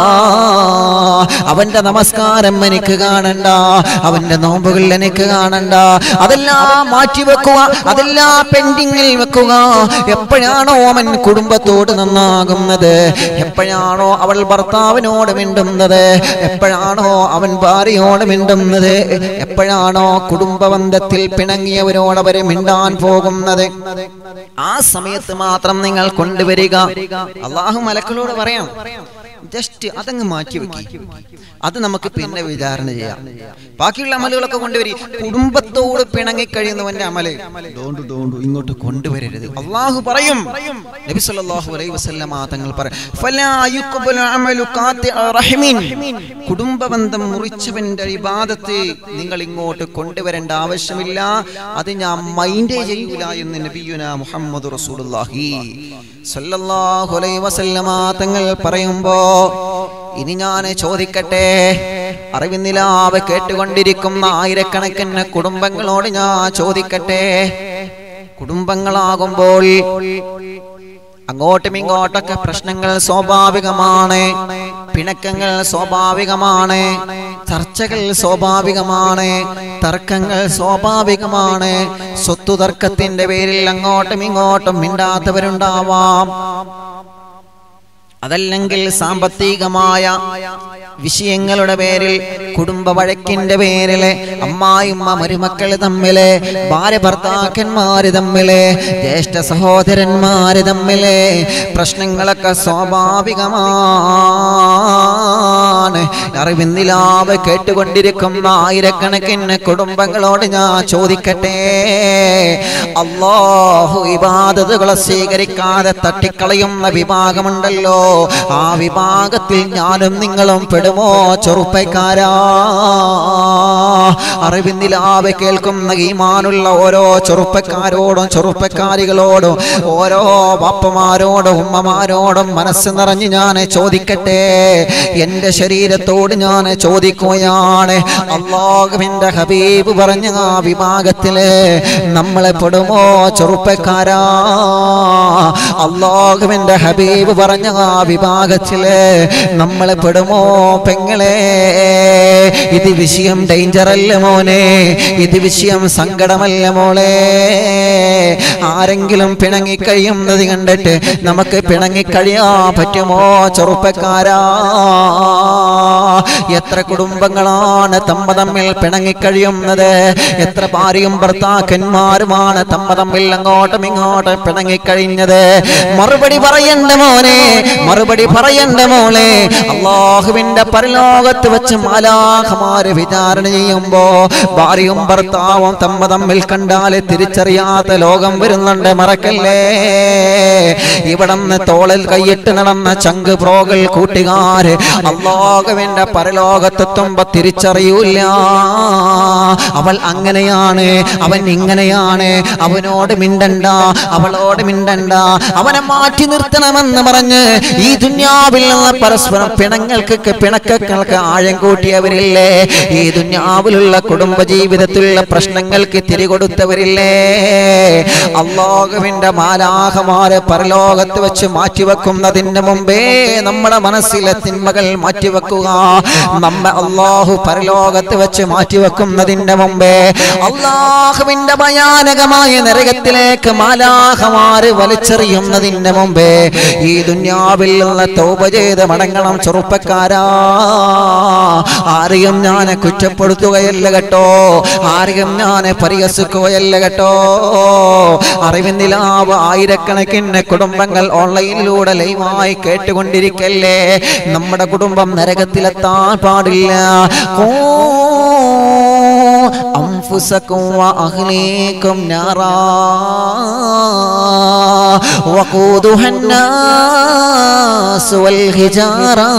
അവന്റെ നമസ്കാരം എനിക്ക് കാണണ്ട അവന്റെ നോമ്പുകൾ എനിക്ക് കാണണ്ട അതെല്ലാം മാറ്റി വെക്കുക അതെല്ലാം പെൻഡിങ്ങിൽ വെക്കുക എപ്പോഴാണോ അവൻ കുടുംബത്തോട് നന്നാകുന്നത് എപ്പോഴാണോ അവൾ ഭർത്താവിനോട് മിണ്ടുന്നത് എപ്പോഴാണോ അവൻ ഭാര്യയോട് മിണ്ടുന്നത് എപ്പോഴാണോ കുടുംബ ബന്ധത്തിൽ പിണങ്ങിയവരോട് അവരെ മിണ്ടാൻ പോകുന്നത് ആ സമയത്ത് മാത്രം നിങ്ങൾ കൊണ്ടുവരിക അള്ളാഹു മലക്കളോട് പറയാം ജസ്റ്റ് അതങ്ങ് മാറ്റി വെക്കി അത് നമുക്ക് പിന്നെ വിചാരണ ചെയ്യാം ബാക്കിയുള്ള അമലുകളൊക്കെ കൊണ്ടുവരി കുടുംബത്തോട് പിണങ്ങി കഴിയുന്നവന്റെ അമല് ഡോണ്ടു ഡോണ്ടു ഇങ്ങോട്ട് കൊണ്ടുവരരുത് അള്ളാഹു പറയും നബി സല്ലല്ലാഹു അലൈഹി വസല്ലമ തങ്ങൾ പറയും ഫലാ യുഖ്ബലു അമലു ഖാത്തിഅ റഹിമിൻ കുടുംബ ബന്ധം മുറിച്ചവന്റെ ഇബാദത്ത് നിങ്ങൾ ഇങ്ങോട്ട് കൊണ്ടുവരേണ്ട ആവശ്യമില്ല അത് ഞാൻ മൈൻഡേ ചെയ്യൂല എന്ന് നബിയുന മുഹമ്മദ് റസൂലുള്ളാഹി സല്ലല്ലാഹു അലൈഹി വസല്ലമ തങ്ങൾ പറയുമ്പോ ഇനി ഞാൻ ചോദിക്കട്ടെ അറിവിന്നിലാവ് കേട്ടുകൊണ്ടിരിക്കുന്ന ആയിരക്കണക്കിന് കുടുംബങ്ങളോട് ഞാൻ ചോദിക്കട്ടെ കുടുംബങ്ങളാകുമ്പോൾ അങ്ങോട്ടും ഇങ്ങോട്ടൊക്കെ പ്രശ്നങ്ങൾ സ്വാഭാവികമാണ് പിണക്കങ്ങൾ സ്വാഭാവികമാണ് ചർച്ചകൾ സ്വാഭാവികമാണ് തർക്കങ്ങൾ സ്വാഭാവികമാണ് സ്വത്തു തർക്കത്തിന്റെ പേരിൽ അങ്ങോട്ടും ഇങ്ങോട്ടും മിണ്ടാത്തവരുണ്ടാവാം അതല്ലെങ്കിൽ സാമ്പത്തികമായ വിഷയങ്ങളുടെ പേരിൽ കുടുംബ വഴക്കിന്റെ പേരില് അമ്മായിമ്മ മരുമക്കൾ തമ്മില് ഭാര്യ ഭർത്താക്കന്മാര് തമ്മില് ജ്യേഷ്ഠ സഹോദരന്മാര് തമ്മില് പ്രശ്നങ്ങളൊക്കെ സ്വാഭാവികമാണ് അറിവിന്ദിലാവ് കേട്ടുകൊണ്ടിരിക്കുന്ന ആയിരക്കണക്കിന് കുടുംബങ്ങളോട് ഞാൻ ചോദിക്കട്ടെ അള്ളാഹു ഇബാദതുകളെ സ്വീകരിക്കാതെ തട്ടിക്കളയുന്ന വിഭാഗമുണ്ടല്ലോ ആ വിഭാഗത്തിൽ ഞാനും നിങ്ങളും പെടുമോ ചെറുപ്പക്കാരാ അറിവിന്ദിലാവെ കേൾക്കുന്ന ഈമാനുള്ള ഓരോ ചെറുപ്പക്കാരോടും ചെറുപ്പക്കാരികളോടും ഓരോ ബാപ്പമാരോടും ഉമ്മമാരോടും മനസ്സ് നിറഞ്ഞ് ഞാൻ ചോദിക്കട്ടെ എൻ്റെ ശരീരത്തോട് ഞാൻ ചോദിക്കുകയാണ് അള്ളാഹുവിൻ്റെ ഹബീബ് പറഞ്ഞ ആ വിഭാഗത്തില് നമ്മളെ പെടുമോ ചെറുപ്പക്കാരാ അള്ളാഹുവിൻ്റെ ഹബീബ് പറഞ്ഞ ആ വിഭാഗത്തില് നമ്മളെ പെടുമോ പെങ്ങളെ ഇത് വിഷയം ഡേഞ്ചർ അല്ല മോനെ ഇത് വിഷയം സങ്കടമല്ല മോളെ ആരെങ്കിലും പിണങ്ങിക്കഴിയുന്നത് കണ്ടിട്ട് നമുക്ക് പിണങ്ങിക്കഴിയാ പറ്റുമോ ചെറുപ്പക്കാരാ എത്ര കുടുംബങ്ങളാണ് തമ്മ തമ്മിൽ പിണങ്ങിക്കഴിയുന്നത് എത്ര ഭാര്യയും ഭർത്താക്കന്മാരുമാണ് തമ്മ തമ്മിൽ അങ്ങോട്ടും ഇങ്ങോട്ടും പിണങ്ങിക്കഴിഞ്ഞത് മറുപടി പറയണ്ട മോനെ മറുപടി പറയണ്ട മോളെ അള്ളാഹുവിന്റെ പരലോകത്ത് വെച്ച് മാലാഖമാര് വിചാരണ ചെയ്യുമ്പോ ഭാര്യയും ഭർത്താവും തമ്മ തമ്മിൽ കണ്ടാല് തിരിച്ചറിയാത്ത ലോകം വരുന്നുണ്ട് മറക്കല്ലേ ഇവിടന്ന് തോളിൽ കൈയിട്ട് നടന്ന ചങ്ക് പ്രോകൾ കൂട്ടുകാര് അള്ളാഹുവിന്റെ പരലോകത്തെത്തുമ്പോ തിരിച്ചറിയൂല അവൾ അങ്ങനെയാണ് അവൻ ഇങ്ങനെയാണ് അവനോട് മിണ്ടണ്ട അവളോട് മിണ്ടണ്ട അവനെ മാറ്റി നിർത്തണമെന്ന് പറഞ്ഞ് ഈ ദുന്യാവിൽ നിന്ന് പരസ്പരം പിണങ്ങൾക്ക് പിണക്കങ്ങൾക്ക് ആഴം കൂട്ടിയവരില്ലേ ഈ ദുന്യാവിലുള്ള കുടുംബ ജീവിതത്തിലുള്ള പ്രശ്നങ്ങൾക്ക് തിരികൊടുത്തവരില്ലേ അള്ളാഹുവിന്റെ മാലാഹമാരെ പരലോകത്ത് വെച്ച് മാറ്റിവെക്കുന്നതിന് മുമ്പേ നമ്മുടെ മനസ്സിലെ തിന്മകൾ മാറ്റിവെക്കുക നമ്മ അള്ളാഹു പരലോകത്ത് വെച്ച് മാറ്റിവെക്കുന്നതിന്റെ മുമ്പേ അള്ളാഹുവിന്റെ ഭയാനകമായ നരകത്തിലേക്ക് മാലാഹമാര് വലിച്ചെറിയുന്നതിന്റെ മുമ്പേ ഈ ദുന്യാവിൽ നിന്ന് തൗബ ചെയ്ത് മടങ്ങണം ചെറുപ്പക്കാരാ ആരെയും ഞാൻ കുറ്റപ്പെടുത്തുകയല്ല കേട്ടോ ആരെയും ഞാൻ പരിഹസിക്കുകയല്ല കേട്ടോ അറിവിന്ദിലാവ് ആയിരക്കണക്കിന് കുടുംബങ്ങൾ ഓൺലൈനിലൂടെ ലൈവായി കേട്ടുകൊണ്ടിരിക്കല്ലേ നമ്മുടെ കുടുംബം നരകത്തിലെത്താൻ പാടില്ല ഓ أنفسكم وأهليكم نارا وقودها الناس والحجارة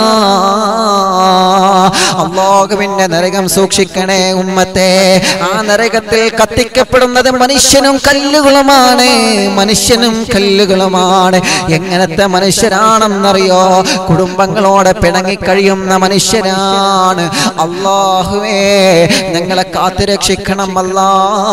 അള്ളാഹുവിന്റെ നരകം സൂക്ഷിക്കണേ ഉമ്മത്തെ ആ നരകത്തിൽ കത്തിക്കപ്പെടുന്നത് മനുഷ്യനും കല്ലുകളുമാണ് മനുഷ്യനും കല്ലുകളുമാണ് എങ്ങനത്തെ മനുഷ്യരാണെന്നറിയോ കുടുംബങ്ങളോടെ പിണങ്ങിക്കഴിയുന്ന മനുഷ്യരാണ് അള്ളാഹുവേ ഞങ്ങളെ കാത്തുരക്ഷിക്കണം അല്ലാ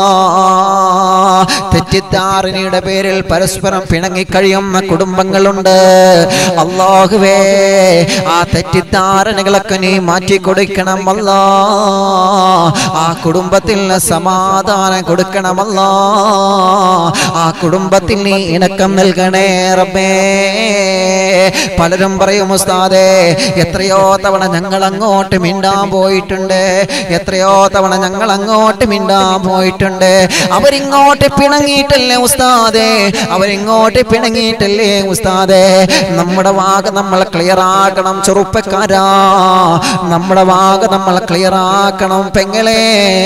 തെറ്റിദ്ധാരണയുടെ പേരിൽ പരസ്പരം പിണങ്ങിക്കഴിയുന്ന കുടുംബങ്ങളുണ്ട് അള്ളാഹുവേ ആ തെറ്റിദ്ധാരണകളൊക്കെ നീ മാറ്റിക്കൊടുക്കണം അല്ലാ ആ കുടുംബത്തിൽ സമാധാനം കൊടുക്കണമല്ല ആ കുടുംബത്തിൽ നീ ഇണക്കം നൽകണേ റബ്ബേ പലരും പറയും ഉസ്താദേ എത്രയോ തവണ ഞങ്ങൾ അങ്ങോട്ട് മിണ്ടാൻ പോയിട്ടുണ്ട് എത്രയോ തവണ ഞങ്ങൾ അങ്ങോട്ട് മിണ്ടാൻ പോയിട്ടുണ്ട് അവരിങ്ങോട്ട് പിണങ്ങിയിട്ടല്ലേ ഉസ്താദേ അവരിങ്ങോട്ട് പിണങ്ങിയിട്ടല്ലേ ഉസ്താദേ നമ്മുടെ വാഗ നമ്മൾ ക്ലിയർ ആക്കണം ചെറുപ്പക്കാരാ നമ്മുടെ വാഗ നമ്മൾ ക്ലിയർ ആക്കണം പെങ്ങളെ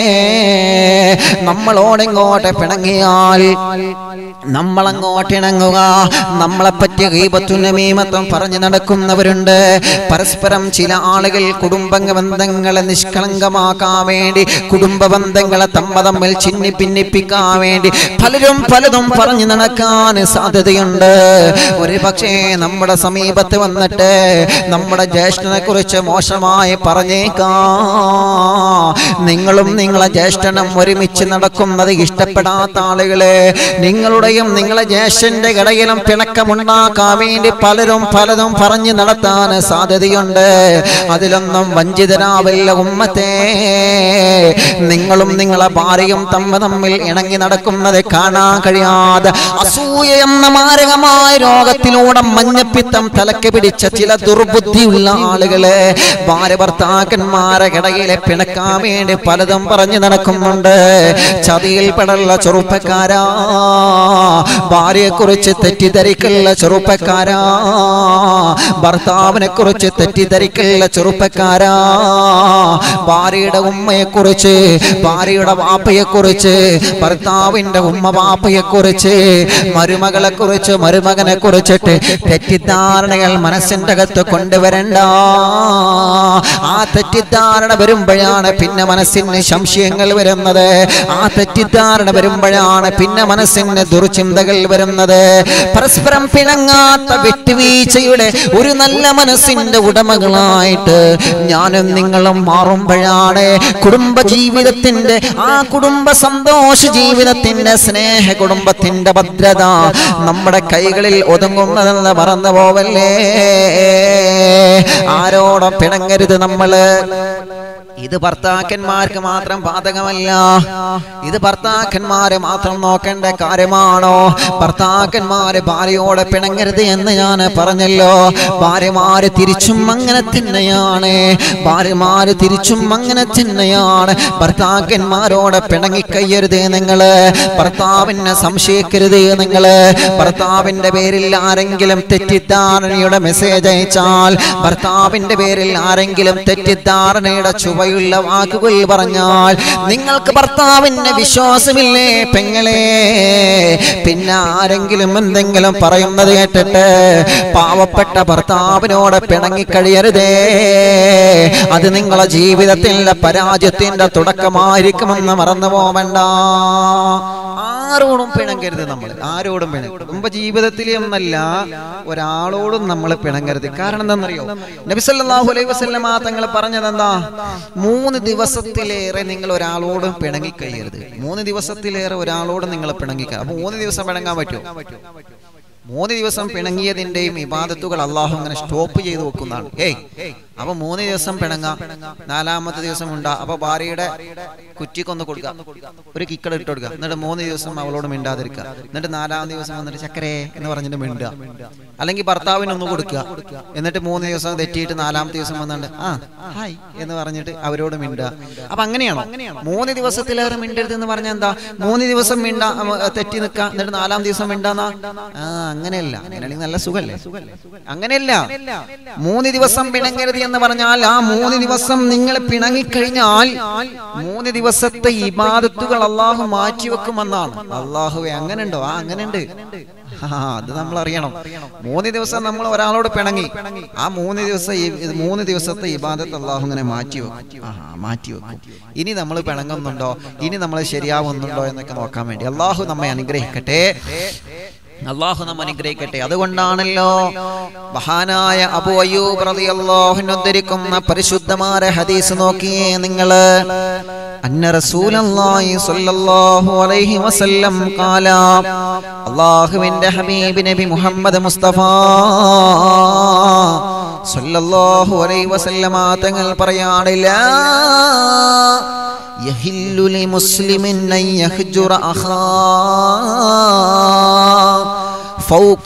നമ്മളോടിങ്ങോട്ട് പിണങ്ങിയാൽ നമ്മളങ്ങോട്ട് ഇണങ്ങുക നമ്മളെ പറ്റിയ ഗീപത്തുനമീമത്വം പറഞ്ഞു നടക്കുന്നവരുണ്ട് പരസ്പരം ചില ആളുകൾ കുടുംബ ബന്ധങ്ങളെ നിഷ്കളങ്കമാക്കാൻ വേണ്ടി കുടുംബ ബന്ധങ്ങളെ തമ്മ തമ്മിൽ ചിന്നി ഭിന്നിപ്പിക്കാൻ വേണ്ടി പലരും പലതും പറഞ്ഞു നടക്കാൻ സാധ്യതയുണ്ട് ഒരു പക്ഷേ നമ്മുടെ സമീപത്ത് വന്നിട്ട് നമ്മുടെ ജ്യേഷ്ഠനെ കുറിച്ച് മോശമായി പറഞ്ഞേക്കാം നിങ്ങളും നിങ്ങളെ ജ്യേഷ്ഠനും ഒരുമിച്ച് നടക്കുന്നത് ഇഷ്ടപ്പെടാത്ത ആളുകളെ നിങ്ങളുടെയും നിങ്ങളെ ജ്യേഷ്ഠന്റെ ഇടയിലും പിണക്കമുണ്ടാക്കാൻ വേണ്ടി പലരും പലതും പറഞ്ഞു നടത്താൻ സാധ്യതയുണ്ട് അതിലൊന്നും വഞ്ചിതരാവില്ല ഉമ്മത്തെ നിങ്ങളും നിങ്ങളെ ഭാര്യയും തമ്മ തമ്മിൽ ഇണങ്ങി നടക്കുന്നത് കാണാൻ കഴിയാതെ അസൂയ എന്ന മാരകമായ രോഗത്തിലൂടെ മഞ്ഞപ്പിത്തം തലക്ക് പിടിച്ച ചില ദുർബുദ്ധിയുള്ള ആളുകളെ ഭാര്യ ഭർത്താക്കന്മാരെ ഇടയിലെ പിണക്കാൻ വേണ്ടി പലതും പറഞ്ഞു നടക്കുന്നുണ്ട് ചതിയിൽ പെടല്ല ചെറുപ്പക്കാരാ ഭാര്യയെ കുറിച്ച് തെറ്റിദ്ധരിക്കുള്ള ചെറുപ്പക്കാരാ ഭർത്താവിനെ കുറിച്ച് തെറ്റിദ്ധരിക്കുള്ള ചെറുപ്പക്കാരാ ഭാര്യയുടെ ഉമ്മയെ കുറിച്ച് ഭാര്യയുടെ വാപ്പയെ കുറിച്ച് ഭർത്താവിന്റെ ഉമ്മ വാപ്പയെ കുറിച്ച് മരുമകളെ കുറിച്ച് മരുമകനെ കുറിച്ചിട്ട് തെറ്റിദ്ധാരണകൾ മനസ്സിന്റെ അകത്ത് കൊണ്ടുവരണ്ട ആ തെറ്റിദ്ധാരണ വരുമ്പോഴാണ് പിന്നെ മനസ്സിന് സംശയങ്ങൾ വരുന്നത് ആ തെറ്റിദ്ധാരണ വരുമ്പോഴാണ് പിന്നെ മനസ്സിന് ദുർചിന്തകൾ വരുന്നത് പരസ്പരം പിണങ്ങാത്ത വിട്ടുവീഴ്ചയുടെ ഒരു നല്ല മനസ്സിന്റെ ഉടമകളായിട്ട് ഞാനും നിങ്ങളും മാറുമ്പോഴാണ് കുടുംബ ജീവിതത്തിന്റെ ആ കുടുംബ സന്തോഷ ജീവിതത്തിന്റെ സ്നേഹ കുടുംബത്തിന്റെ ഭദ്രത നമ്മുടെ കൈകളിൽ ഒതുങ്ങുന്നതെന്ന് മറന്നു പോവല്ലേ ആരോടും പിണങ്ങരുത് നമ്മള് ഇത് ഭർത്താക്കന്മാർക്ക് മാത്രം ബാധകമല്ല ഇത് ഭർത്താക്കന്മാരെ മാത്രം നോക്കേണ്ട കാര്യമാണോ ഭർത്താക്കന്മാര് ഭാര്യയോട് പിണങ്ങരുത് എന്ന് ഞാൻ പറഞ്ഞല്ലോ ഭാര്യമാര് തിരിച്ചും അങ്ങനെ തന്നെയാണ് ഭാര്യമാര് തിരിച്ചും അങ്ങനെ തന്നെയാണ് ഭർത്താക്കന്മാരോട് പിണങ്ങിക്കയ്യരുത് നിങ്ങള് ഭർത്താവിനെ സംശയിക്കരുത് നിങ്ങള് ഭർത്താവിന്റെ പേരിൽ ആരെങ്കിലും തെറ്റിദ്ധാരണയുടെ മെസ്സേജ് അയച്ചാൽ ഭർത്താവിന്റെ പേരിൽ ആരെങ്കിലും തെറ്റിദ്ധാരണയുടെ ചുവയുള്ള വാക്കുകൾ പറഞ്ഞാൽ നിങ്ങൾക്ക് ഭർത്താവിന്റെ വിശ്വാസമില്ലേ പെങ്ങളെ പിന്നെ ആരെങ്കിലും എന്തെങ്കിലും പറയുന്നത് കേട്ടിട്ട് പാവപ്പെട്ട ഭർത്താവിനോട് പിണങ്ങിക്കഴിയരുതേ അത് നിങ്ങളെ ജീവിതത്തിന്റെ പരാജയത്തിന്റെ തുടക്കമായിരിക്കുമെന്ന് മറന്നു പോവണ്ട ആരോടും പിണങ്ങരുത് നമ്മൾ ആരോടും പിണങ്ങ കുടുംബ ജീവിതത്തിൽ എന്നല്ല ഒരാളോടും നമ്മൾ പിണങ്ങരുത് കാരണം എന്താണെന്നറിയോ നബിസല്ലാഹു അലൈഹി വസല്ലമ തങ്ങൾ പറഞ്ഞതെന്താ മൂന്ന് ദിവസത്തിലേറെ നിങ്ങൾ ഒരാളോടും പിണങ്ങിക്കഴിയരുത് മൂന്ന് ദിവസത്തിലേറെ ഒരാളോടും നിങ്ങൾ പിണങ്ങിക്ക അപ്പൊ മൂന്ന് ദിവസം പിണങ്ങാൻ പറ്റുമോ മൂന്ന് ദിവസം പിണങ്ങിയതിന്റെയും ഇബാദത്തുകൾ അള്ളാഹു അങ്ങനെ സ്റ്റോപ്പ് ചെയ്ത് വെക്കുന്നതാണ് ഏയ് അപ്പൊ മൂന്ന് ദിവസം പിണങ്ങാം നാലാമത്തെ ദിവസം ഉണ്ടാ അപ്പൊ ഭാര്യയുടെ കുറ്റിക്കൊന്ന് കൊടുക്കുക ഒരു കിക്കട ഇട്ട് കൊടുക്കുക എന്നിട്ട് മൂന്ന് ദിവസം അവളോട് മിണ്ടാതിരിക്കുക എന്നിട്ട് നാലാം ദിവസം വന്നിട്ട് ചക്കരേ എന്ന് പറഞ്ഞിട്ട് മിണ്ടുക അല്ലെങ്കിൽ ഭർത്താവിന് ഒന്ന് കൊടുക്കുക എന്നിട്ട് മൂന്ന് ദിവസം തെറ്റിയിട്ട് നാലാമത്തെ ദിവസം വന്നിട്ട് ആ ഹായ് എന്ന് പറഞ്ഞിട്ട് അവരോട് മിണ്ടുക അപ്പൊ അങ്ങനെയാണോ മൂന്ന് ദിവസത്തിലേറെ മിണ്ടരുത് എന്ന് പറഞ്ഞാൽ എന്താ മൂന്ന് ദിവസം മിണ്ട തെറ്റി നിൽക്കുക എന്നിട്ട് നാലാം ദിവസം മിണ്ടാന്നാ ആ അങ്ങനെയല്ല അങ്ങനെയാണെങ്കിൽ നല്ല സുഖല്ലേ അങ്ങനെയല്ല മൂന്ന് ദിവസം പിണങ്ങരുത് എന്ന് പറഞ്ഞാൽ ആ മൂന്ന് ദിവസം നിങ്ങൾ പിണങ്ങിക്കഴിഞ്ഞാൽ മൂന്ന് ദിവസത്തെ ഇബാദത്തുകൾ അള്ളാഹു മാറ്റിവെക്കുമെന്നാണ് അള്ളാഹുവെ അങ്ങനെ ഉണ്ടോ ആ അങ്ങനെ ഉണ്ട് ആ അത് നമ്മൾ അറിയണം മൂന്ന് ദിവസം നമ്മൾ ഒരാളോട് പിണങ്ങി ആ മൂന്ന് ദിവസം ഈ- മൂന്ന് ദിവസത്തെ ഇബാദത്ത് അള്ളാഹു ഇങ്ങനെ മാറ്റി വെക്കും ആ മാറ്റി വെക്കും ഇനി നമ്മൾ പിണങ്ങുന്നുണ്ടോ ഇനി നമ്മൾ ശരിയാവുന്നുണ്ടോ എന്നൊക്കെ നോക്കാൻ വേണ്ടി അള്ളാഹു നമ്മെ അനുഗ്രഹിക്കട്ടെ അള്ളാഹു നമ്മ അനുഗ്രഹിക്കട്ടെ അതുകൊണ്ടാണല്ലോ മഹാനായ അബു അയ്യൂബ് റളിയല്ലാഹു ഉദ്ധരിക്കുന്ന പരിശുദ്ധമായ ഹദീസ് നോക്കിയേ നിങ്ങള് അന്ന റസൂലല്ലാഹി സ്വല്ലല്ലാഹു അലൈഹി വസല്ലം ഖാല അല്ലാഹുവിന്റെ ഹബീബ് നബി മുഹമ്മദ് മുസ്തഫ സ്വല്ലല്ലാഹു അലൈഹി വസല്ലമ തങ്ങൾ പറയാണില്ല يحل لمسلم أن يهجر أخاه فوق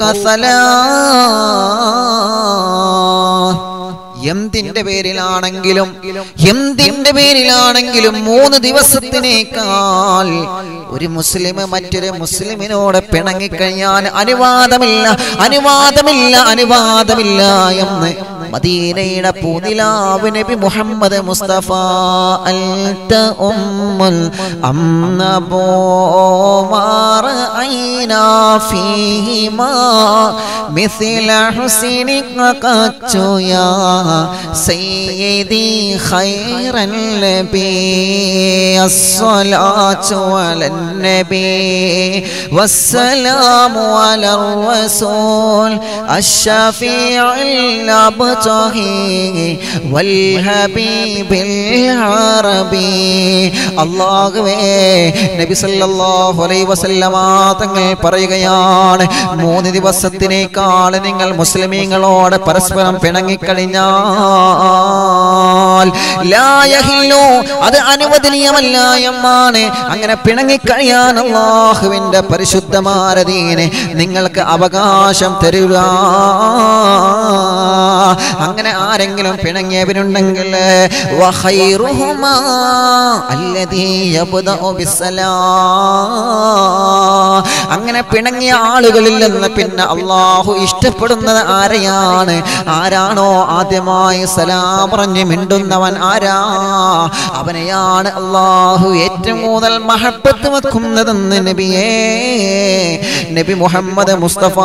ثلاث എന്തിന്റെ പേരിലാണെങ്കിലും എന്തിന്റെ പേരിലാണെങ്കിലും മൂന്ന് ദിവസത്തിനേക്കാൾ ഒരു മുസ്ലിം മറ്റൊരു മുസ്ലിമിനോട് പിണങ്ങിക്കഴിയാൻ അനുവാദമില്ല അനുവാദമില്ല അനുവാദമില്ല എന്ന് മദീനയുടെ പൂനിലാവ് നബി മുഹമ്മദ് മുസ്തഫ അൽത ഉമ്മുൽ അംനബോ മാറ ഐന ഫീഹിമാ مثل حسنك قد يا سيدي خير النبي الصلاة على النبي والسلام على الرسول الشفيع الأبتهي والحبيب العربي അള്ളാഹുവേ നബി സല്ലല്ലാഹു അലൈഹി വസല്ലമ തങ്ങൾ പറയുകയാണ് മൂന്ന് ദിവസത്തിനേക്കാൾ നിങ്ങൾ മുസ്ലിമീങ്ങളോട് പരസ്പരം പിണങ്ങിക്കഴിഞ്ഞാൽ കഴിഞ്ഞാൽ ലാ യഹില്ലു അത് അനുവദനീയമല്ല എന്നാണ് അങ്ങനെ പിണങ്ങിക്കഴിയാൻ അള്ളാഹുവിന്റെ പരിശുദ്ധമാരതീനെ നിങ്ങൾക്ക് അവകാശം തരുക അങ്ങനെ ആരെങ്കിലും പിണങ്ങിയവരുണ്ടെങ്കിൽ വഖൈറുഹുമാ അല്ലദീ യബ്ദഉ ബിസ്സലാം അങ്ങനെ പിണങ്ങിയ ആളുകളിൽ നിന്ന് പിന്നെ അള്ളാഹു ഇഷ്ടപ്പെടുന്നത് ആരെയാണ് ആരാണോ ആദ്യമായി സലാം പറഞ്ഞ് മിണ്ടുന്നവൻ ആരാ അവനെയാണ് അള്ളാഹു ഏറ്റവും കൂടുതൽ മഹബത്ത് വെക്കുന്നതെന്ന് നബിയേ നബി മുഹമ്മദ് മുസ്തഫ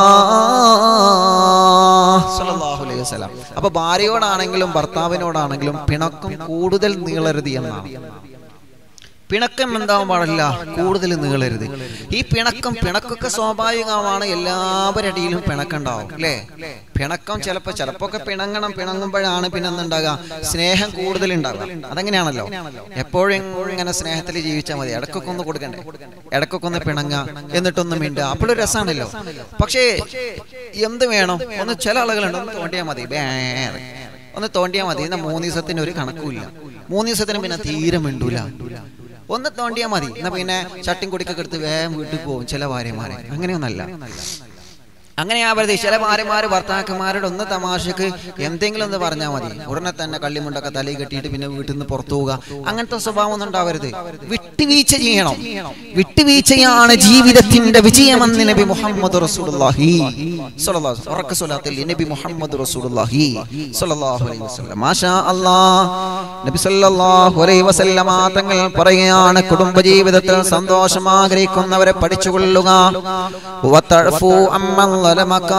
സല്ലല്ലാഹു അലൈഹി വസല്ലം അപ്പൊ ഭാര്യയോടാണെങ്കിലും ഭർത്താവിനോടാണെങ്കിലും പിണക്കം കൂടുതൽ നീളരുത് എന്നാണ് പിണക്കം എന്താവാൻ പാടില്ല കൂടുതൽ നീളരുത് ഈ പിണക്കം പിണക്കൊക്കെ സ്വാഭാവികമാണ് എല്ലാവരുടെ ഇടയിലും പിണക്കുണ്ടാവും അല്ലേ പിണക്കം ചിലപ്പോ ചിലപ്പോ ഒക്കെ പിണങ്ങണം പിണങ്ങുമ്പോഴാണ് പിന്നെ എന്തുണ്ടാകുക സ്നേഹം കൂടുതൽ ഉണ്ടാകുക അതെങ്ങനെയാണല്ലോ എപ്പോഴും ഇങ്ങനെ സ്നേഹത്തിൽ ജീവിച്ചാൽ മതി ഇടക്കൊക്കെ ഒന്ന് കൊടുക്കണ്ടേ ഇടക്കൊക്കെ ഒന്ന് പിണങ്ങ എന്നിട്ടൊന്ന് മിണ്ടുക അപ്പോഴൊരു രസമാണല്ലോ പക്ഷേ എന്ത് വേണം ഒന്ന് ചില ആളുകളുണ്ട് ഒന്ന് തോണ്ടിയാൽ മതി ബേറെ. ഒന്ന് തോണ്ടിയാൽ മതി എന്നാൽ മൂന്ന് ദിവസത്തിന് ഒരു കണക്കുമില്ല മൂന്ന് ദിവസത്തിന് പിന്നെ തീരെ മിണ്ടൂല ഒന്ന് തോണ്ടിയാൽ മതി എന്നാ പിന്നെ ചട്ടിൻ കുടിക്കൊക്കെ എടുത്ത് വേഗം വീട്ടിൽ പോകും ചില ഭാര്യമാരെ അങ്ങനെയൊന്നല്ല അങ്ങനെ ആവരുത് ചില ഭാര്യമാര് ഭർത്താക്കന്മാരോട് ഒന്ന് തമാശക്ക് എന്തെങ്കിലും ഒന്ന് പറഞ്ഞാൽ മതി ഉടനെ തന്നെ കള്ളിമുണ്ടൊക്കെ തലയിൽ കെട്ടിയിട്ട് പിന്നെ വീട്ടിൽ നിന്ന് പുറത്തു പോവുക അങ്ങനത്തെ സ്വഭാവം ഒന്നും ഉണ്ടാവരുത് വിട്ടുവീഴ്ച ചെയ്യണം വിട്ടുവീഴ്ചയാണ് ജീവിതത്തിന്റെ വിജയമെന്ന് നബി മുഹമ്മദ് റസൂലുള്ളാഹി സ്വല്ലല്ലാഹു അലൈഹി വസല്ലം. ഉറക്കെ സ്വലാത്തിൽ നബി മുഹമ്മദ് റസൂലുള്ളാഹി സ്വല്ലല്ലാഹു അലൈഹി വസല്ലം മാഷാ അല്ലാഹ് നബി സല്ലല്ലാഹു അലൈഹി വസല്ലമ തങ്ങൾ പറയുകയാണ് കുടുംബജീവിതത്തിൽ സന്തോഷം ആഗ്രഹിക്കുന്നവരെ പഠിച്ചുകൊള്ളുക വതഅഫു അമ്മൻ ളലമക.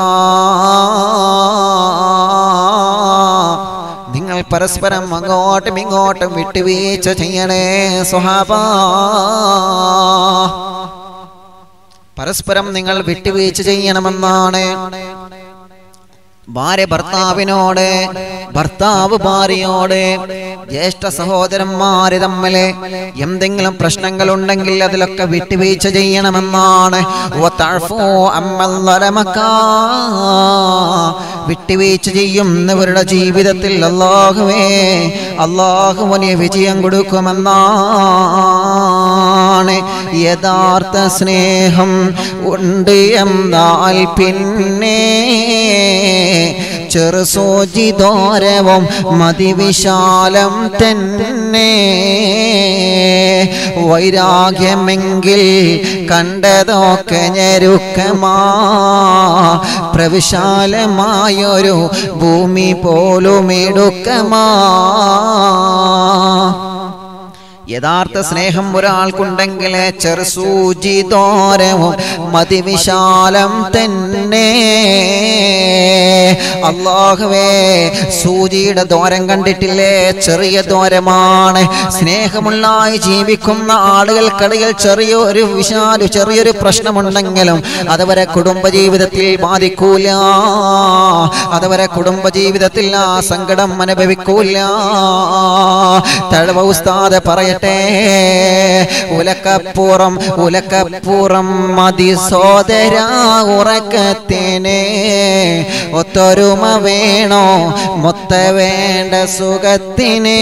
നിങ്ങൾ പരസ്പരം അങ്ങോട്ടും ഇങ്ങോട്ടും വിട്ടുവീഴ്ച ചെയ്യണേ സ്വഹാബ പരസ്പരം നിങ്ങൾ വിട്ടുവീഴ്ച ചെയ്യണമെന്നാണ് ഭാര്യ ഭർത്താവിനോട് ഭർത്താവ് ഭാര്യയോട് ജ്യേഷ്ഠ സഹോദരന്മാര് തമ്മില് എന്തെങ്കിലും പ്രശ്നങ്ങൾ ഉണ്ടെങ്കിൽ അതിലൊക്കെ വിട്ടുവീഴ്ച ചെയ്യണമെന്നാണ് വതഅഫു അമ്മൻ ളലമക. വിട്ടുവീഴ്ച ചെയ്യുന്നവരുടെ ജീവിതത്തിൽ അള്ളാഹുവേ അള്ളാഹു വലിയ വിജയം കൊടുക്കുമെന്നാണ് യഥാർത്ഥ സ്നേഹം ഉണ്ട് എന്നാൽ പിന്നെ ചെറുസോചിതോരവും മതിവിശാലം തന്നെ വൈരാഗ്യമെങ്കിൽ കണ്ടതൊക്കെ ഞെരുക്കമാ പ്രവിശാലമായൊരു ഭൂമി പോലും എടുക്കമാ യഥാർത്ഥ സ്നേഹം ഒരാൾക്കുണ്ടെങ്കിൽ ചെറുസൂചിതോരവും മതിവിശാലം തന്നെ അള്ളാഹുവേ സൂചിയുടെ ദോരം കണ്ടിട്ടില്ലേ ചെറിയ ദോരമാണ് സ്നേഹമുള്ളായി ജീവിക്കുന്ന ആളുകൾക്കിടയിൽ ചെറിയൊരു വിശാല ചെറിയൊരു പ്രശ്നമുണ്ടെങ്കിലും അതവരെ കുടുംബജീവിതത്തിൽ ബാധിക്കൂല അതവരെ കുടുംബജീവിതത്തിൽ ആ സങ്കടം അനുഭവിക്കൂല തഴവ ഉസ്താദ് പറയട്ടെ ഉലക്കപ്പുറം ഉലക്കപ്പുറം മതി സോദര ഉറക്കത്തിന് ഒത്തൊരുമ വേണോ മൊത്ത വേണ്ട സുഖത്തിന്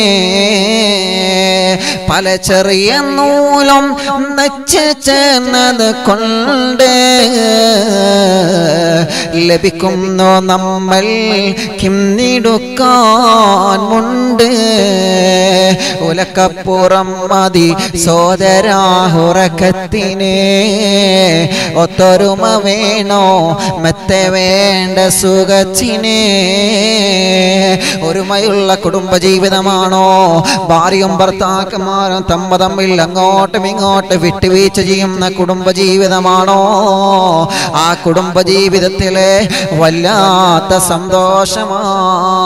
പല ചെറിയ നൂലും നച്ച് ചേർന്നത് കൊണ്ട് ലഭിക്കുന്നു നമ്മൾ കിന്നിടുക്കാൻ മുണ്ട് ഉലക്കപ്പുറം മതി സോദരാഹുറക്കത്തിന് ഒത്തൊരുമ വേണോ മെത്ത വേണ്ട സുഖത്തിന് ഒരുമയുള്ള കുടുംബജീവിതമാണോ ഭാര്യയും ഭർത്താക്കന്മാരും തമ്മ തമ്മിൽ അങ്ങോട്ടും ഇങ്ങോട്ടും വിട്ടുവീഴ്ച ചെയ്യുന്ന കുടുംബജീവിതമാണോ ആ കുടുംബജീവിതത്തിലെ വല്ലാത്ത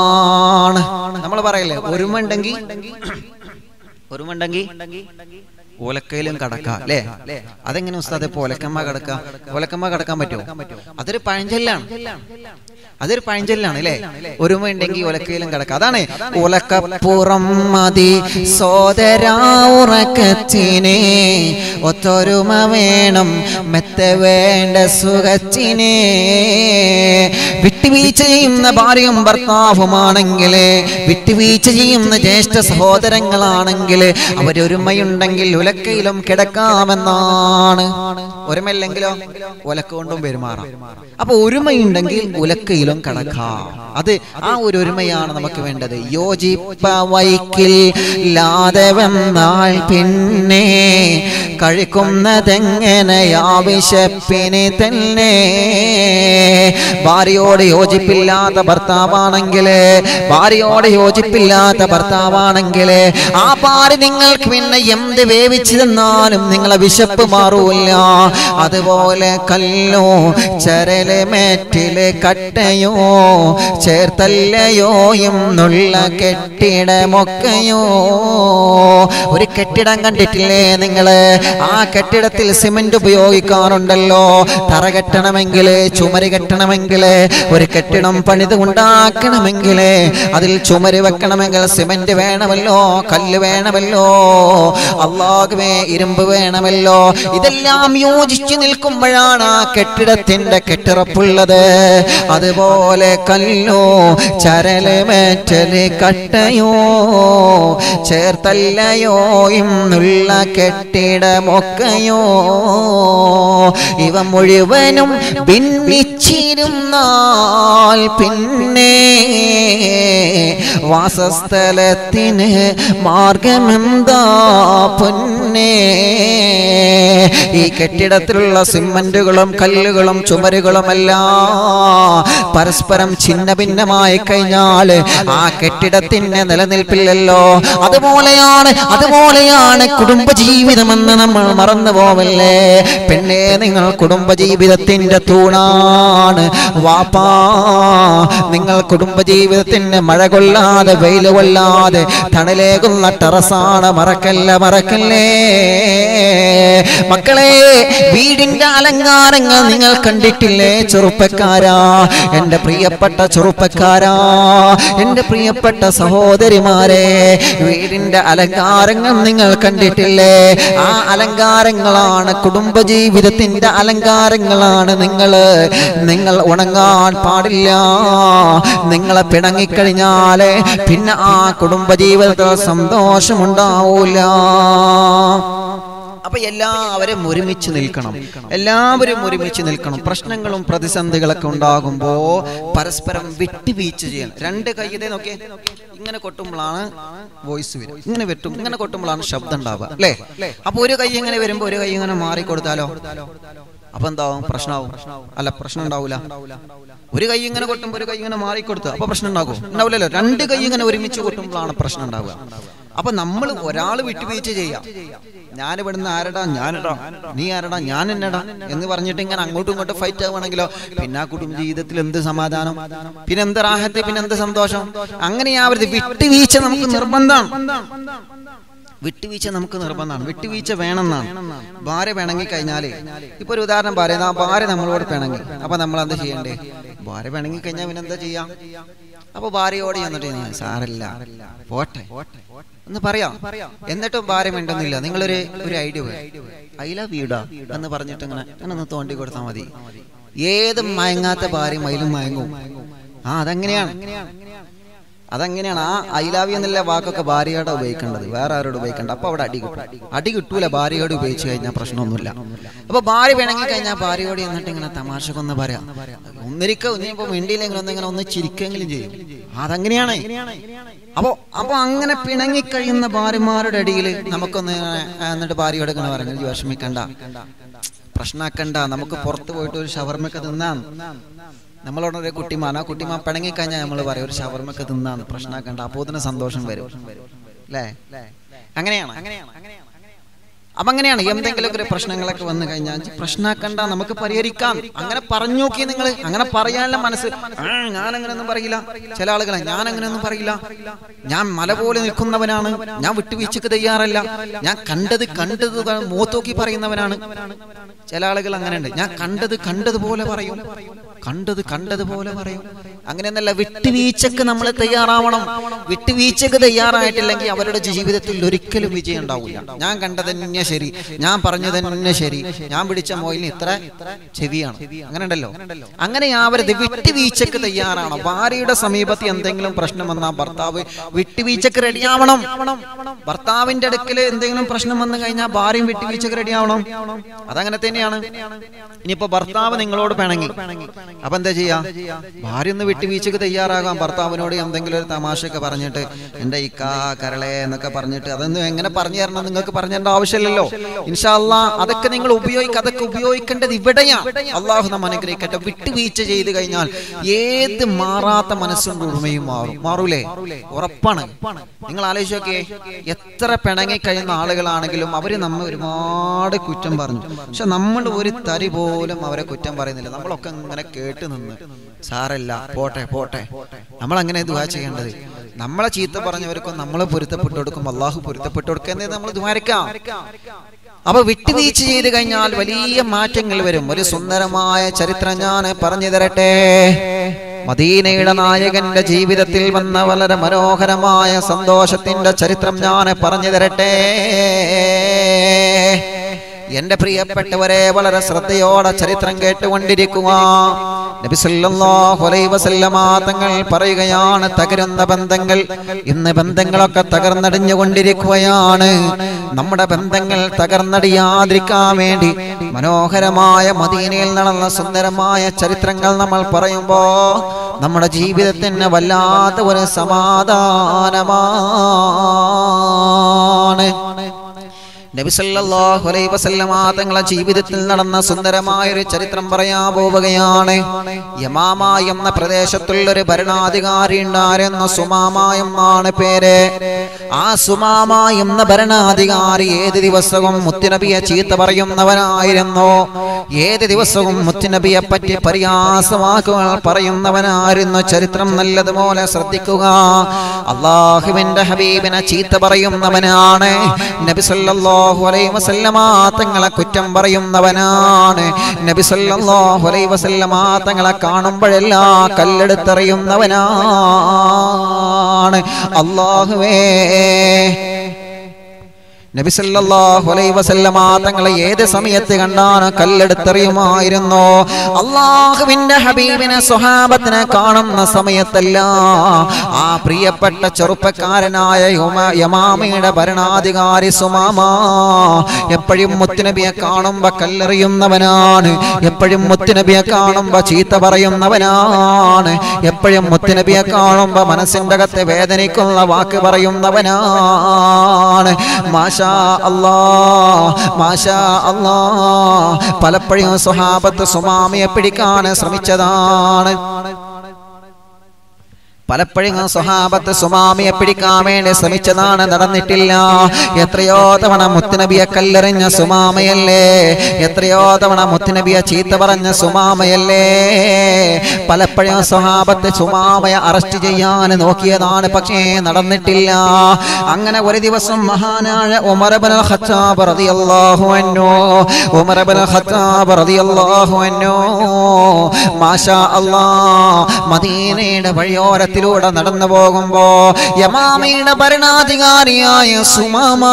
സന്തോഷമാണ് നമ്മൾ പറയില്ലേ ഒരുമുണ്ടെങ്കിൽ ഒരുമുണ്ടെങ്കിൽ ഓലക്കയിലും കടക്കാം അല്ലേ അതെങ്ങനെ ഉസ്താദെ ഇപ്പൊ ഒലക്കമ്മ കടക്കാം ഒലക്കമ്മ കടക്കാൻ പറ്റുമോ അതൊരു പഴഞ്ചൊല്ലാണ് അതൊരു പഴഞ്ചൊല്ലാണ് അല്ലേ ഒരുമ ഉണ്ടെങ്കിൽ ഒലക്കയിലും കിടക്കാം അതാണ് ഒലക്കപ്പുറം മതി സോദരാ ഉറക്കത്തിനെ ഒത്തൊരുമ വേണം മെത്ത വേണ്ട സുഖത്തിനെ വിട്ടുവീഴ്ച ചെയ്യുന്ന ഭാര്യയും ഭർത്താവുമാണെങ്കിൽ വിട്ടുവീഴ്ച ചെയ്യുന്ന ജ്യേഷ്ഠ സഹോദരങ്ങളാണെങ്കിൽ അവരൊരുമയുണ്ടെങ്കിൽ ഉലക്കയിലും കിടക്കാമെന്നാണ് ഒരുമയില്ലെങ്കിലോ ഉലക്ക കൊണ്ടും പെരുമാറാം അപ്പൊ ഒരുമയുണ്ടെങ്കിൽ ഉലക്കയിലും കിടക്കാം അത് ആ ഒരു ഒരുമയാണ് നമുക്ക് വേണ്ടത് യോജിപ്പ വൈക്കിൽ ലാതെ വന്നാൽ പിന്നെ കഴിക്കുന്നതെങ്ങനെയാ വിശപ്പിന് തന്നെ ഭാര്യയോട് യോജിപ്പില്ലാത്ത ഭർത്താവാണെങ്കിൽ ഭാര്യയോട് യോജിപ്പില്ലാത്ത ഭർത്താവാണെങ്കിൽ ആ ഭാര്യ നിങ്ങൾക്ക് പിന്നെ എന്ത് വേവിച്ചു തന്നാലും നിങ്ങളെ വിശപ്പ് മാറൂല അതുപോലെ കല്ലോ ചരല് മേറ്റില് കട്ടയോ ചേർത്തല്ലയോ എന്നുള്ള കെട്ടിടമൊക്കെയോ ഒരു കെട്ടിടം കണ്ടിട്ടില്ലേ നിങ്ങള് ആ കെട്ടിടത്തിൽ സിമന്റ് ഉപയോഗിക്കാറുണ്ടല്ലോ തറ കെട്ടണമെങ്കിൽ ചുമര് കെട്ടണമെങ്കിൽ ഒരു കെട്ടിടം പണിത് ഉണ്ടാക്കണമെങ്കിൽ അതിൽ ചുമര് വെക്കണമെങ്കിൽ സിമന്റ് വേണമല്ലോ കല്ല് വേണമല്ലോ അള്ളാഹുവേ ഇരുമ്പ് വേണമല്ലോ ഇതെല്ലാം യോജിച്ചു നിൽക്കുമ്പോഴാണ് ആ കെട്ടിടത്തിന്റെ കെട്ടിറപ്പുള്ളത് അതുപോലെ കല്ലോ ചരല് മേറ്റല് കട്ടയോ ചേർത്തല്ലയോ ഇന്നുള്ള കെട്ടിടമൊക്കെയോ ഇവ മുഴുവനും ഭിന്നിച്ചിരുന്നാൽ പിന്നെ വാസസ്ഥലത്തിന് മാർഗമെന്താ പൊന്നേ ഈ കെട്ടിടത്തിലുള്ള സിമന്റുകളും കല്ലുകളും ചുമരുകളുമെല്ലാം പരസ്പരം ഛിന്ന ഭിന്നമായി കഴിഞ്ഞാൽ ആ കെട്ടിടത്തിന് നിലനിൽപ്പില്ലല്ലോ അതുപോലെയാണ് അതുപോലെയാണ് കുടുംബജീവിതമെന്ന് നമ്മൾ മറന്നു പോവല്ലേ പെണ്ണെ നിങ്ങൾ കുടുംബജീവിതത്തിന്റെ തൂണാണ് വാപ്പാ നിങ്ങൾ കുടുംബജീവിതത്തിന് മഴ കൊള്ളാതെ വെയിൽ കൊള്ളാതെ തണലേകുന്ന ടെറസാണ് മറക്കല്ല മറക്കല്ലേ മക്കളെ വീടിന്റെ അലങ്കാരങ്ങൾ നിങ്ങൾ കണ്ടിട്ടില്ലേ ചെറുപ്പക്കാരാ എന്റെ പ്രിയപ്പെട്ട ചെറുപ്പക്കാരാ എന്റെ പ്രിയപ്പെട്ട സഹോദരിമാരെ വീടിന്റെ അലങ്കാരങ്ങൾ നിങ്ങൾ കണ്ടിട്ടില്ലേ ആ അലങ്കാരങ്ങളാണ് കുടുംബജീവിതത്തിന്റെ അലങ്കാരങ്ങളാണ് നിങ്ങള് നിങ്ങൾ ഉണങ്ങാൻ പാടില്ല നിങ്ങളെ പിണങ്ങിക്കഴിഞ്ഞാല് പിന്നെ ആ കുടുംബജീവിതത്തിൽ സന്തോഷമുണ്ടാവൂല അപ്പൊ എല്ലാവരും ഒരുമിച്ച് നിൽക്കണം എല്ലാവരും ഒരുമിച്ച് നിൽക്കണം പ്രശ്നങ്ങളും പ്രതിസന്ധികളൊക്കെ ഉണ്ടാകുമ്പോ പരസ്പരം വിട്ടുവീഴ്ച ചെയ്യണം രണ്ട് കൈയ്യതേ നോക്കിയേ ഇങ്ങനെ കൊട്ടുമ്പോഴാണ് വോയിസ് വരും ഇങ്ങനെ വെട്ടും ഇങ്ങനെ കൊട്ടുമ്പോഴാണ് ശബ്ദം ഉണ്ടാവുക അല്ലേ അപ്പൊ ഒരു കൈ ഇങ്ങനെ വരുമ്പോ ഒരു കൈ ഇങ്ങനെ മാറിക്കൊടുത്താലോ അപ്പൊ എന്താവും പ്രശ്നമാവും അല്ല പ്രശ്നം ഉണ്ടാവൂല ഒരു കൈ ഇങ്ങനെ കൊട്ടുമ്പോ ഒരു കൈ ഇങ്ങനെ മാറിക്കൊടുത്ത് അപ്പൊ പ്രശ്നം ഉണ്ടാകും ഉണ്ടാവില്ലല്ലോ രണ്ട് കൈ ഇങ്ങനെ ഒരുമിച്ച് കൊട്ടുമ്പോഴാണ് പ്രശ്നം ഉണ്ടാവുക അപ്പൊ നമ്മൾ ഒരാൾ വിട്ടുവീഴ്ച ചെയ്യാം ഞാൻ ഇവിടുന്ന് ആരടാ ഞാനടാ നീ ആരടാ ഞാൻ എന്നടാ എന്ന് പറഞ്ഞിട്ട് ഇങ്ങനെ അങ്ങോട്ടും ഇങ്ങോട്ടും ഫൈറ്റ് ആവുകയാണെങ്കിലോ പിന്നെ ആ കുടുംബ ജീവിതത്തിൽ എന്ത് സമാധാനം പിന്നെ എന്ത് റാഹത്ത് പിന്നെ എന്ത് സന്തോഷം അങ്ങനെയാവരുത് വിട്ടുവീഴ്ച നമുക്ക് നിർബന്ധമാണ് വിട്ടുവീഴ്ച നമുക്ക് നിർബന്ധമാണ് വിട്ടുവീഴ്ച വേണമെന്നാണ് ഭാര്യ പിണങ്ങി കഴിഞ്ഞാല് ഇപ്പൊ ഒരു ഉദാഹരണം പറയുന്നത് ആ ഭാര്യ നമ്മളോട് പിണങ്ങി അപ്പൊ നമ്മൾ എന്ത് ചെയ്യണ്ടേ ഭാര്യ പിണങ്ങി കഴിഞ്ഞാൽ പിന്നെ എന്താ ചെയ്യാം അപ്പൊ ഭാര്യയോട് ചെന്നിട്ട് ഞാൻ, സാരല്ല പോട്ടെ എന്ന് പറയാം എന്നിട്ടും ഭാര്യ മിണ്ടുന്നില്ല നിങ്ങളൊരു ഒരു ഐഡിയ ഐ ലവ് യുഡാ എന്ന് പറഞ്ഞിട്ട് ഇങ്ങനെ ഇങ്ങനെ ഒന്ന് തോണ്ടി കൊടുത്താൽ മതി ഏത് മയങ്ങാത്ത ഭാര്യ മയിലും മയങ്ങും ആ അതെങ്ങനെയാണ് അതങ്ങനെയാണ് ആ ഐലാവി എന്നുള്ള വാക്കൊക്കെ ഭാര്യയോടെ ഉപയോഗിക്കേണ്ടത് വേറെ ആരോട് ഉപയോഗിക്കേണ്ട അപ്പൊ അവിടെ അടി കിട്ടും അടി കിട്ടൂല ഭാര്യയോട് ഉപയോഗിച്ച് കഴിഞ്ഞാൽ പ്രശ്നമൊന്നുമില്ല അപ്പൊ ഭാര്യ പിണങ്ങി കഴിഞ്ഞാൽ ഭാര്യയോട് എന്നിട്ട് ഇങ്ങനെ തമാശക്കൊന്ന് പറയാം ഒന്നിരിക്ക ഇനിയിപ്പോ മിണ്ടിയില്ലെങ്കിൽ ഒന്നിങ്ങനെ ഒന്ന് ചിരിക്കെങ്കിലും ചെയ്യും അതങ്ങനെയാണ് അപ്പോ അപ്പൊ അങ്ങനെ പിണങ്ങി കഴിയുന്ന ഭാര്യമാരുടെ ഇടയിൽ നമുക്കൊന്ന് ഇങ്ങനെ, ആ, എന്നിട്ട് ഭാര്യയോട് ഇങ്ങനെ പറഞ്ഞു "ഇജ്ജ് വിഷമിക്കണ്ട പ്രശ്നമാക്കണ്ട നമുക്ക് പുറത്ത് പോയിട്ട് ഒരു ഷവർമൊക്കെ തിന്നാം നമ്മളോട് ഒരു കുട്ടിമാൻ ആ കുട്ടിമാൻ പിണങ്ങി കഴിഞ്ഞാൽ നമ്മൾ പറയും ഒരു ഷവർമൊക്കെ തിന്നാന്ന് പ്രശ്നമാക്കണ്ട അപ്പോ തന്നെ സന്തോഷം വരും അല്ലേ അങ്ങനെയാണ് അപ്പൊ അങ്ങനെയാണ് എന്തെങ്കിലുമൊക്കെ ഒരു പ്രശ്നങ്ങളൊക്കെ വന്നു കഴിഞ്ഞാൽ പ്രശ്നമാക്കണ്ട നമുക്ക് പരിഹരിക്കാം അങ്ങനെ പറഞ്ഞു നോക്കി നിങ്ങൾ അങ്ങനെ പറയാനുള്ള മനസ്സ് ആ ഞാൻ അങ്ങനെയൊന്നും പറയില്ല ചില ആളുകളെ ഞാൻ അങ്ങനെയൊന്നും പറയില്ല ഞാൻ മല പോലെ നിൽക്കുന്നവനാണ് ഞാൻ വിട്ടുവീഴ്ചക്ക് തയ്യാറല്ല ഞാൻ കണ്ടത് കണ്ടത് മൂത്തോക്കി പറയുന്നവനാണ് ചില ആളുകൾ അങ്ങനെയുണ്ട് ഞാൻ കണ്ടത് കണ്ടതുപോലെ പറയും കണ്ടത് കണ്ടതുപോലെ പറയും അങ്ങനെയൊന്നല്ല വിട്ടുവീഴ്ചക്ക് നമ്മൾ തയ്യാറാവണം വിട്ടുവീഴ്ചക്ക് തയ്യാറായിട്ടില്ലെങ്കിൽ അവരുടെ ജീവിതത്തിൽ ഒരിക്കലും വിജയം ഉണ്ടാവില്ല ഞാൻ കണ്ടത് തന്നെ ശരി ഞാൻ പറഞ്ഞത് തന്നെ ശരി ഞാൻ പിടിച്ച മോയിലിന് ഇത്ര ചെവിയാണ് അങ്ങനെ ഉണ്ടല്ലോ അങ്ങനെ ആവരുത് വിട്ടുവീഴ്ചക്ക് തയ്യാറാണ് ഭാര്യയുടെ സമീപത്ത് എന്തെങ്കിലും പ്രശ്നം വന്നാൽ ഭർത്താവ് വിട്ടുവീഴ്ചക്ക് റെഡിയാവണം ഭർത്താവിന്റെ അടുക്കൽ എന്തെങ്കിലും പ്രശ്നം വന്നു കഴിഞ്ഞാൽ ഭാര്യയും വിട്ടുവീഴ്ചക്ക് റെഡിയാവണം അതങ്ങനെ തന്നെയാണ് ഇനിയിപ്പോ ഭർത്താവ് നിങ്ങളോട് പിണങ്ങി അപ്പൊ എന്താ ചെയ്യാ ഭാര്യ ഒന്ന് വിട്ടുവീഴ്ചക്ക് തയ്യാറാകാം ഭർത്താവിനോട് എന്തെങ്കിലും ഒരു തമാശയൊക്കെ പറഞ്ഞിട്ട് എന്റെ ഇക്കാ കരളെ എന്നൊക്കെ പറഞ്ഞിട്ട് അതൊന്നും എങ്ങനെ പറഞ്ഞു തരണം നിങ്ങൾക്ക് പറഞ്ഞു തരേണ്ട ആവശ്യമില്ലല്ലോ ഇൻഷാല്ലാ അതൊക്കെ നിങ്ങൾ ഉപയോഗിക്കുക അതൊക്കെ ഉപയോഗിക്കേണ്ടത് ഇവിടെയാണ് അള്ളാഹു നമ്മ അനുഗ്രഹിക്കട്ടെ വിട്ടുവീഴ്ച ചെയ്ത് കഴിഞ്ഞാൽ ഏത് മാറാത്ത മനസ്സും ഉടമയും മാറും മാറൂലേ ഉറപ്പാണ് നിങ്ങൾ ആലോചിച്ചോക്കെ എത്ര പിണങ്ങി കഴിയുന്ന ആളുകളാണെങ്കിലും അവര് നമ്മെ ഒരുപാട് കുറ്റം പറഞ്ഞു പക്ഷെ നമ്മൾ ഒരു തരി പോലും അവരെ കുറ്റം പറയുന്നില്ല നമ്മളൊക്കെ ഇങ്ങനെ കേട്ട് നിന്ന് സാരല്ല പോട്ടെ പോട്ടെ നമ്മൾ അങ്ങനെ ദുവാ ചെയ്യേണ്ടത് നമ്മളെ ചീത്ത പറഞ്ഞവർക്കും നമ്മൾ പൊരുത്തപ്പെട്ടു കൊടുക്കും അള്ളാഹു പൊരുത്തപ്പെട്ടു കൊടുക്കുന്നത് നമ്മൾ ദ്വാരക്കാം അപ്പൊ വിട്ടുവീഴ്ച ചെയ്ത് കഴിഞ്ഞാൽ വലിയ മാറ്റങ്ങൾ വരും ഒരു സുന്ദരമായ ചരിത്രം ഞാൻ പറഞ്ഞു തരട്ടെ മദീനയുടെ നായകന്റെ ജീവിതത്തിൽ വന്ന വളരെ മനോഹരമായ സന്തോഷത്തിന്റെ ചരിത്രം ഞാൻ പറഞ്ഞു തരട്ടെ എന്റെ പ്രിയപ്പെട്ടവരെ വളരെ ശ്രദ്ധയോടെ ചരിത്രം കേട്ടുകൊണ്ടിരിക്കുക നബി സല്ലല്ലാഹു അലൈഹി വസല്ലമ തങ്ങൾ പറയുകയാണ് തകരുന്ന ബന്ധങ്ങൾ ഇന്ന് ബന്ധങ്ങളൊക്കെ തകർന്നടിഞ്ഞുകൊണ്ടിരിക്കുകയാണ് നമ്മുടെ ബന്ധങ്ങൾ തകർന്നടിയാതിരിക്കാൻ വേണ്ടി മനോഹരമായ മദീനയിൽ നടന്ന സുന്ദരമായ ചരിത്രങ്ങൾ നമ്മൾ പറയുമ്പോ നമ്മുടെ ജീവിതത്തിന് വല്ലാത്ത ഒരു സമാധാനമാണ് നബിസല്ലാഹു അലൈ വസല്ലമ തങ്ങളെ ജീവിതത്തിൽ നടന്ന സുന്ദരമായ ഒരു ചരിത്രം പറയാൻ പോവുകയാണ് യമാമ എന്ന പ്രദേശത്തുള്ള ഒരു ഭരണാധികാരി ഉണ്ടായിരുന്ന സുമാമ എന്നാണ് പേര് ആ സുമാമ എന്ന ഭരണാധികാരി ഏത് ദിവസവും മുത്തുനബിയെ ചീത്ത പറയുന്നവനായിരുന്നു ഏത് ദിവസവും മുത്തുനബിയെ പറ്റി പരിയാസവാക്കുകൾ പറയുന്നവനായിരുന്നു ചരിത്രം നല്ലതുപോലെ ശ്രദ്ധിക്കുക അള്ളാഹുവിന്റെ ഹബീബിനെ ചീത്ത പറയുന്നവനാണ് നബി സല്ലല്ലാഹു അലൈഹി വസല്ലമ തങ്ങളെ കുറ്റം പറയുന്നവനാണ് നബി സല്ലല്ലാഹു അലൈഹി വസല്ലമ തങ്ങളെ കാണുമ്പോഴെല്ലാം കല്ലെടുത്തെറിയുന്നവനാണ് അള്ളാഹുവേ നബി സല്ലല്ലാഹു അലൈഹി വസല്ലമ തങ്ങളെ ഏത് സമയത്ത് കണ്ടാണ് കല്ലെടുത്തെറിയുമായിരുന്നു അള്ളാഹുവിന്റെ ഹബീബിനെ സ്വഹാബത്തിനെ കാണുന്ന സമയത്തല്ല ആ പ്രിയപ്പെട്ട ചെറുപ്പക്കാരനായ യുമ- യമാമയുടെ ഭരണാധികാരി സുമാമ എപ്പോഴും മുത്തുനബിയെ കാണുമ്പോ കല്ലെറിയുന്നവനാണ് എപ്പോഴും മുത്തുനബിയെ കാണുമ്പോ ചീത്ത പറയുന്നവനാണ് എപ്പോഴും മുത്തുനബിയെ കാണുമ്പോ മനസ്സിന്റെ അകത്ത് വേദനിക്കുന്ന വാക്ക് പറയുന്നവനാണ് മാഷാ അല്ലാ മാഷാ അല്ലാ പലപ്പോഴും സ്വഹാബത്ത് സുമാമിയെ പിടിക്കാൻ ശ്രമിച്ചതാണ് പലപ്പോഴും ആ സ്വഹാബത്ത് സുമാമിയെ പിടിക്കാൻ വേണ്ടി ശ്രമിച്ചതാണ് നടന്നിട്ടില്ല എത്രയോ തവണ മുത്തുനബിയെ കല്ലെറിഞ്ഞ സുമാമയല്ലേ എത്രയോ തവണ മുത്തുനബിയെ ചീത്ത പറഞ്ഞ സുമാമയല്ലേ പലപ്പോഴും സ്വഹാബത്ത് സുമാമയെ അറസ്റ്റ് ചെയ്യാൻ നോക്കിയതാണ് പക്ഷേ നടന്നിട്ടില്ല അങ്ങനെ ഒരു ദിവസം മഹാനായ ഉമർബൻ ഖത്താബ് റളിയല്ലാഹു അൻഹു ഉമർബൻ ഖത്താബ് റളിയല്ലാഹു അൻഹു മാഷാ അല്ലാഹ് മദീനയുടെ വഴിയോരത്തിലൂടെ നടന്നു പോകുമ്പോ യമാമയുടെ ഭരണാധികാരിയായ സുമാമ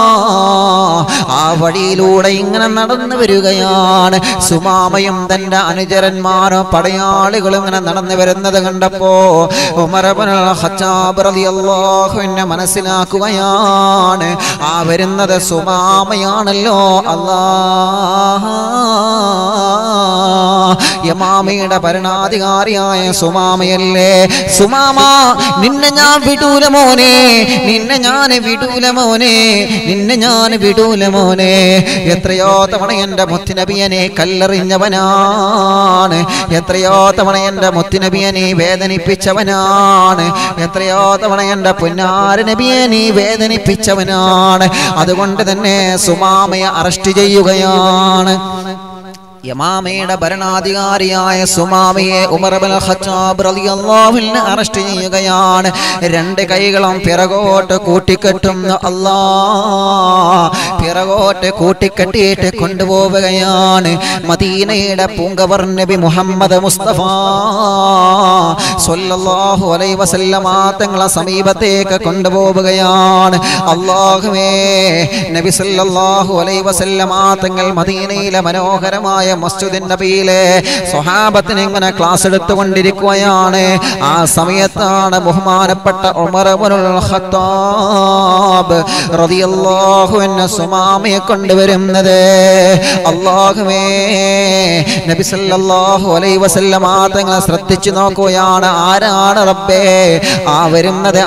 ആ വഴിയിലൂടെ ഇങ്ങനെ നടന്നു വരികയാണ് സുമാമയും തന്റെ അനുചരന്മാരും പടയാളികളും ഇങ്ങനെ നടന്നു വരുന്നത് കണ്ടപ്പോ ഉമറബനുൽ ഖത്താബ് റളിയല്ലാഹു അൻഹു മനസ്സിലാക്കുകയാണ് ആ വരുന്നത് സുമാമയാണല്ലോ അല്ലാ യമാമയുടെ ഭരണാധികാരിയായ സുമാമയല്ലേ സുമാമ നിന്നെ ഞാൻ വിടൂല മോനെ നിന്നെ ഞാൻ വിടൂല മോനെ നിന്നെ ഞാൻ വിടൂല മോനെ എത്രയോ തവണ എൻ്റെ മുത്തുനബിയനെ കല്ലെറിഞ്ഞവനാണ് എത്രയോ തവണ എൻ്റെ മുത്തുനബിയനെ വേദനിപ്പിച്ചവനാണ് എത്രയോ തവണ എൻ്റെ പുന്നാര നബിയെ നീ വേദനിപ്പിച്ചവനാണ് അതുകൊണ്ട് തന്നെ സുമാമയെ അറസ്റ്റ് ചെയ്യുകയാണ് യമാമയുടെ ഭരണാധികാരിയായ സുമാമയെ ഉമർ അബ്ദുൽ ഖത്താബ് റളിയല്ലാഹു അൻഹു അറസ്റ്റ് ചെയ്യുകയാണ് രണ്ട് കൈകളും പിറകോട്ട് കൂട്ടിക്കെട്ടുന്ന അല്ലാ പിറകോട്ട് കൂട്ടിക്കെട്ടിയിട്ട് കൊണ്ടുപോവുകയാണ് മദീനയുടെ പൂങ്കവർ നബി മുഹമ്മദ് മുസ്തഫ സ്വല്ലല്ലാഹു അലൈഹി വസല്ലമ തങ്ങളെ സമീപത്തേക്ക് കൊണ്ടുപോവുകയാണ് അല്ലാഹുവേ നബി സല്ലല്ലാഹു അലൈഹി വസല്ലമ തങ്ങൾ മദീനയിലെ മനോഹരമായ മസ്ജിദ് നബിയിലെ സ്വഹാബത്തിന് ഇങ്ങനെ ക്ലാസ് എടുത്തുകൊണ്ടിരിക്കുകയാണ് ആ സമയത്താണ് ബഹുമാനപ്പെട്ട ഉമർ ഇബ്നുൽ ഖത്താബ് റളിയല്ലാഹു അൻഹു സുമാമയെ കൊണ്ടുവരുന്നത് അല്ലാഹുവേ നബി സല്ലല്ലാഹു അലൈഹി വസല്ലമ തങ്ങളെ ശ്രദ്ധിച്ചു നോക്കുകയാണ് ആരാണ് റബ്ബേ ആ വരുന്നത്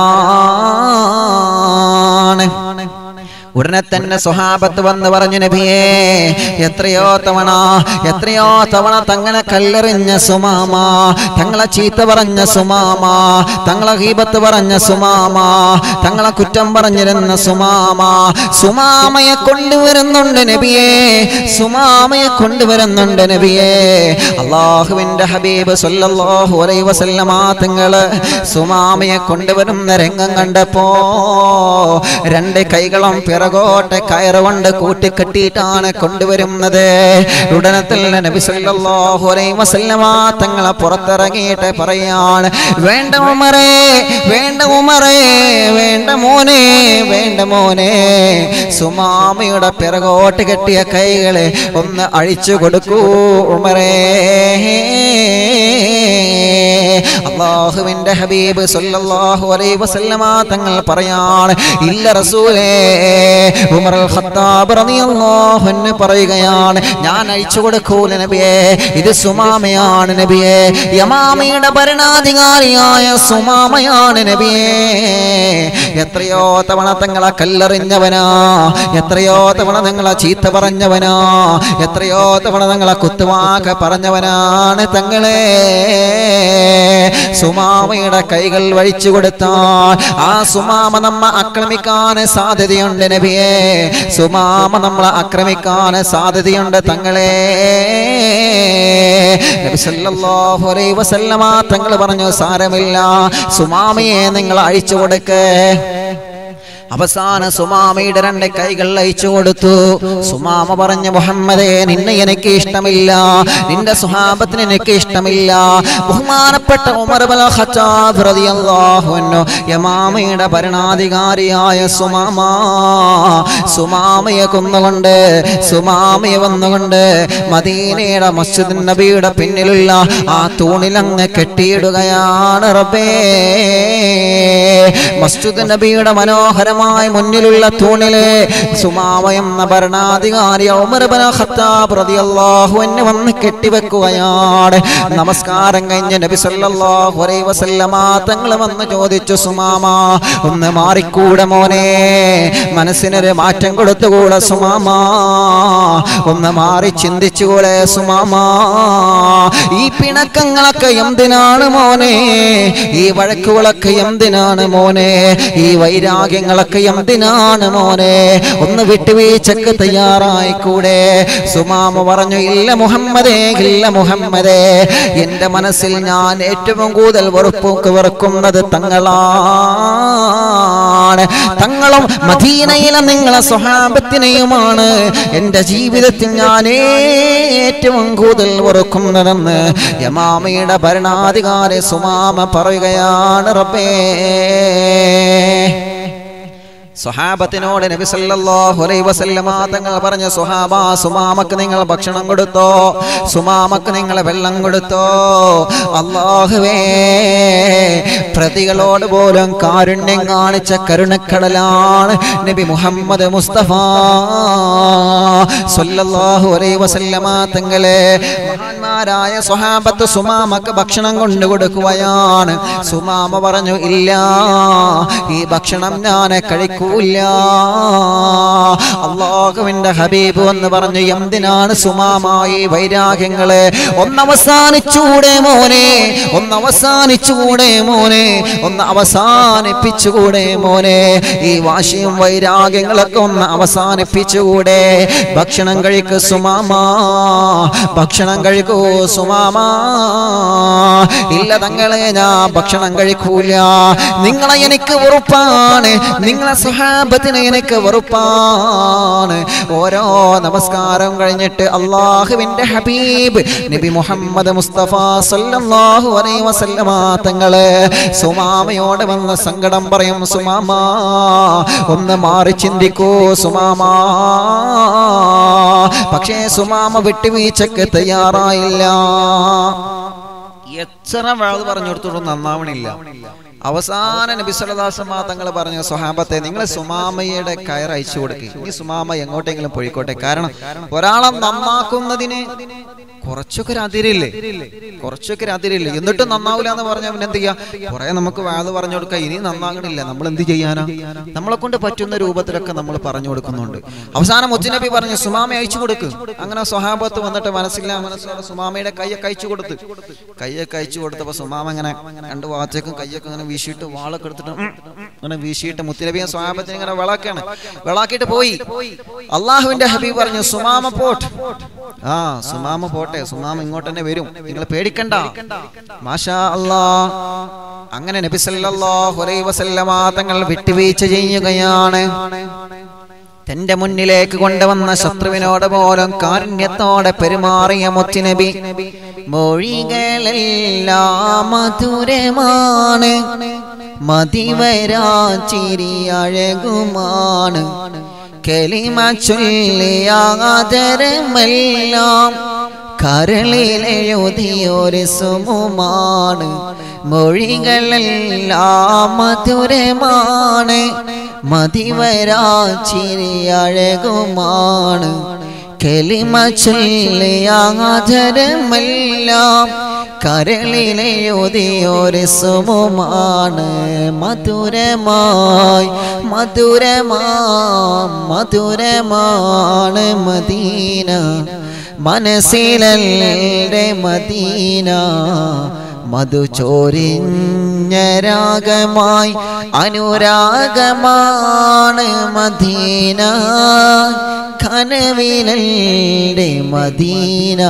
ആരാണ് ഉടനെ തന്നെ സ്വഹാബത്ത് വന്ന് പറഞ്ഞു നബിയേ എത്രയോ തവണ എത്രയോ തവണ തങ്ങളെ കല്ലെറിഞ്ഞ സുമാമ തങ്ങളെ ചീത്ത പറഞ്ഞ സുമാമ തങ്ങളെ ഹീബത്ത് പറഞ്ഞ സുമാമ തങ്ങളെ കുറ്റം പറഞ്ഞിരുന്ന സുമാമ സുമാമയെ കൊണ്ടുവരുന്നുണ്ട് നബിയേ സുമാമയെ കൊണ്ടുവരുന്നുണ്ട് നബിയേ അള്ളാഹുവിന്റെ ഹബീബ് സല്ലല്ലാഹു അലൈഹി വസല്ലമ തങ്ങള് സുമാമയെ കൊണ്ടുവരുന്ന രംഗം കണ്ടപ്പോ രണ്ട് കൈകളും പിറകോട്ടെ കയറുകൊണ്ട് കൂട്ടിക്കെട്ടിയിട്ടാണ് കൊണ്ടുവരുന്നത് ഉടനെ തന്നെ നബി സല്ലല്ലാഹു അലൈഹി വസല്ലമ തങ്ങളെ പുറത്തിറങ്ങിയിട്ട് പറയാണ് വേണ്ട ഉമറേ വേണ്ട ഉമറേ വേണ്ട മോനെ വേണ്ട മോനെ സുമാമയുടെ പിറകോട്ട് കെട്ടിയ കൈകളെ ഒന്ന് അഴിച്ചു കൊടുക്കൂ ഉമറേ അള്ളാഹുവിന്റെ ഹബീബ് സല്ലല്ലാഹു അലൈഹി വസല്ലമ തങ്ങൾ പറയാണ് ഇല്ല റസൂലേ ഉമർ അൽ ഖത്താബ് റളിയല്ലാഹു അൻഹു പറയുകയാണ് ഞാൻ അയച്ചു കൊടുക്കൂല നബിയേ ഇത് സുമാമയാണ് നബിയേ യമാമയുടെ ഭരണാധികാരിയായ സുമാമയാണ് നബിയേ എത്രയോ തവണ തങ്ങളെ കല്ലെറിഞ്ഞവനാ എത്രയോ തവണ നിങ്ങളെ ചീത്ത പറഞ്ഞവനാ എത്രയോ തവണ നിങ്ങളെ കുത്തുവാക്ക പറഞ്ഞവനാണ് തങ്ങളെ സുമാമയുടെ കൈകൾ വഴിച്ചു കൊടുത്താൽ ആ സുമാമ നമ്മ ആക്രമിക്കാൻ സാധ്യതയുണ്ട് നബിയെ സുമാമ നമ്മളെ ആക്രമിക്കാൻ സാധ്യതയുണ്ട് തങ്ങളെ നബി സല്ലല്ലാഹു അലൈഹി വസല്ലമ തങ്ങൾ പറഞ്ഞു സാരമില്ല സുമാമയെ നിങ്ങൾ അഴിച്ചു കൊടുക്കേ അവസാന സുമാമയുടെ രണ്ട് കൈകൾ അയച്ചു കൊടുത്തു സുമാമ പറഞ്ഞു മുഹമ്മദേ നിന്നെ എനിക്ക് ഇഷ്ടമില്ല നിന്റെ സുഹാബത്തിന് എനിക്ക് ഇഷ്ടമില്ല ബഹുമാനപ്പെട്ട ഉമർ ഇബ്നുൽ ഖത്താബ് റളിയല്ലാഹു അൻഹു യമാമയുടെ ഭരണാധികാരിയായ സുമാമ സുമാമയെ കൊന്നുകൊണ്ട് സുമാമയെ വന്നുകൊണ്ട് മദീനയുടെ മസ്ജിദ് നബിയുടെ പിന്നിലുള്ള ആ തൂണിലങ്ങ് കെട്ടിയിടുകയാണ് റബ്ബേ മസ്ജിദ് നബിയുടെ മനോഹരമായ മുന്നിലുള്ള തൂണിലെ സുമാമ എന്ന ഭരണാധികാരി ഉമർ ഇബ്നുൽ ഖത്താബ് റളിയല്ലാഹു അൻഹു വന്ന് കെട്ടിവെക്കുകയാണ് നമസ്കാരം കഴിഞ്ഞ് നബി സല്ലല്ലാഹു അലൈഹി വസല്ലമ തങ്ങൾ വന്ന് ചോദിച്ചു സുമാമ ഒന്ന് മാറിക്കൂടെ മോനെ മനസ്സിനൊരു മാറ്റം കൊടുത്തുകൂടെ സുമാമ ഒന്ന് മാറി ചിന്തിച്ചുകൂടെ സുമാമ ഈ പിണക്കങ്ങളൊക്കെ എന്തിനാണ് മോനെ ഈ വഴക്കുകളൊക്കെ എന്തിനാണ് മോനെ ഈ വൈരാഗ്യങ്ങളൊക്കെ എന്തിനാണ് മോനെ ഒന്ന് വിട്ടുവീഴ്ചക്ക് തയ്യാറായി കൂടെ സുമാമ പറഞ്ഞു ഇല്ല മുഹമ്മദേ ഇല്ല മുഹമ്മദേ എന്റെ മനസ്സിൽ ഞാൻ ഏറ്റവും കൂടുതൽ വെറുപ്പൊക്കെ വെറുക്കുന്നത് തങ്ങളാണ് തങ്ങളും മദീനയിലെ നിങ്ങളെ സ്വഹാബത്തിനെയുമാണ് എൻ്റെ ജീവിതത്തിൽ ഞാൻ ഏറ്റവും കൂടുതൽ വെറുക്കുന്നതെന്ന് യമാമയുടെ ഭരണാധികാരി സുമാമ പറയുകയാണ് റബ്ബേ സ്വഹാബത്തിനോട് നബി സല്ലല്ലാഹു അലൈഹി വസല്ലമ തങ്ങൾ പറഞ്ഞ സ്വഹാബ സുമാമക്ക് നിങ്ങൾ ഭക്ഷണം കൊടുത്തോ സുമാമക്ക് നിങ്ങൾ വെള്ളം കൊടുത്തോ അള്ളാഹുവേ പ്രതികളോട് പോലും കാരുണ്യം കാണിച്ച കരുണക്കടലാണ് നബി മുഹമ്മദ് മുസ്തഫ സല്ലല്ലാഹു അലൈഹി വസല്ലമ തങ്ങളെ മഹാന്മാരായ സ്വഹാബത്ത് സുമാമക്ക് ഭക്ഷണം കൊണ്ടു കൊടുക്കുകയാണ് സുമാമ പറഞ്ഞു ഇല്ല ഈ ഭക്ഷണം ഞാൻ കഴിക്കൂല അള്ളാഹുവിന്റെ ഹബീബ് എന്ന് പറഞ്ഞു എന്തിനാണ് സുമാമായി വൈരാഗ്യങ്ങളെ ഒന്നവസാനിച്ചൂടെ മോനെ ഒന്നവസാനിച്ചുകൂടെ മോനെ ഒന്ന് അവസാനിപ്പിച്ചുകൂടെ മോനെ ഈ വാശിയും വൈരാഗ്യങ്ങളൊക്കെ ഒന്ന് അവസാനിപ്പിച്ചുകൂടെ ഭക്ഷണം കഴിക്കൂ സുമാമാ ഭക്ഷണം കഴിക്കൂ സുമാമാ ഇല്ല തങ്ങളെ ഞാൻ ഭക്ഷണം കഴിക്കൂല നിങ്ങളെ എനിക്ക് വെറുപ്പാണ് നിങ്ങളെ സുഹാബത്തിന് എനിക്ക് വെറുപ്പാണ് ഓരോ നമസ്കാരം കഴിഞ്ഞിട്ട് അള്ളാഹുവിന്റെ ഹബീബ് നബി മുഹമ്മദ് മുസ്തഫ സല്ലല്ലാഹു അലൈഹി വസല്ലമ തങ്ങളെ സുമാമയോട് വന്ന സങ്കടം പറയും സുമാമ ഒന്ന് മാറി ചിന്തിക്കൂ സുമാമ പക്ഷേ സുമാമ വിട്ടുവീഴ്ചക്ക് തയ്യാറായില്ല എത്ര വാഴ് പറഞ്ഞു കൊടുത്തോട്ടും നന്നാവണില്ല അവസാന നബി സല്ലല്ലാഹു തങ്ങൾ പറഞ്ഞ സ്വഹാബത്തെ നിങ്ങൾ സുമാമയുടെ കയർ അയച്ചു കൊടുക്കുക ഈ സുമാമ എങ്ങോട്ടെങ്കിലും പൊഴിക്കോട്ടെ കാരണം ഒരാളെ നന്നാക്കുന്നതിന് കുറച്ചൊക്കെ ഒരു അതിരില്ലേ കുറച്ചൊക്കെ ഒരു അതിരില്ലേ എന്നിട്ടും നന്നാവില്ല എന്ന് പറഞ്ഞാൽ പിന്നെ എന്ത് ചെയ്യാ കുറെ നമുക്ക് വാത് പറഞ്ഞു കൊടുക്കാം ഇനി നന്നാകണില്ല നമ്മൾ എന്ത് ചെയ്യാനാ നമ്മളെ കൊണ്ട് പറ്റുന്ന രൂപത്തിലൊക്കെ നമ്മൾ പറഞ്ഞു കൊടുക്കുന്നുണ്ട് അവസാനം മുത്തുനബി പറഞ്ഞു സുമാമ അയച്ചു കൊടുക്ക് അങ്ങനെ സ്വഹാബത്ത് വന്നിട്ട് മനസ്സില്ല മനസ്സോടെ സുമാമയുടെ കൈയൊക്കെ അയച്ചു കൊടുത്ത് കൈയൊക്കെ അയച്ചു കൊടുത്തപ്പോ സുമാമ ഇങ്ങനെ രണ്ട് വാച്ചക്കും കൈയൊക്കെ ഇങ്ങനെ വീശിയിട്ട് വാളൊക്കെ എടുത്തിട്ട് ഉം, ഇങ്ങനെ വീശിയിട്ട് മുത്തുനബിയെ സ്വഹാബത്തിന് ഇങ്ങനെ വിളക്കാണ് വിളാക്കിയിട്ട് പോയി അള്ളാഹുവിന്റെ ഹബീബ് പറഞ്ഞു സുമാമ പോട്ട് ആ സുമാമ പോട്ടെ സുമാമ ഇങ്ങോട്ട് തന്നെ വരും നിങ്ങൾ പേടിക്കണ്ട മാഷാ അല്ലാ അങ്ങനെ നബി സല്ലല്ലാഹു അലൈഹി വസല്ലമ തങ്ങൾ വിട്ടുവീഴ്ച ചെയ്യുകയാണ് തന്റെ മുന്നിലേക്ക് കൊണ്ടുവന്ന ശത്രുവിനോട് പോലും കാരുണ്യത്തോടെ പെരുമാറിയ മുത്തുനബി മൊഴികളെല്ലാം മധുരമാണ് മതിവരാ ചിരി അഴകുമാണ് കലിമ ചൊല്ലിയാദരമെല്ലാം കരളിലെഴുതിയൊരു സുമുമാണ് മൊഴികളെല്ലാം മധുരമാണ് മതിവരാ ചിരി അഴകുമാണ് കലിമ ചൊല്ലിയാദരമെല്ലാം കരളിലെഴുതിയൊരു സുമുമാണ് മധുരമായി മധുരമാ മധുരമാണ് മദീന മനസ്സിലല്ലേ മദീന മധു ചോരിഞ്ഞ രാഗമായി അനുരാഗമാണ് മദീന കനവിലല്ലേ മദീന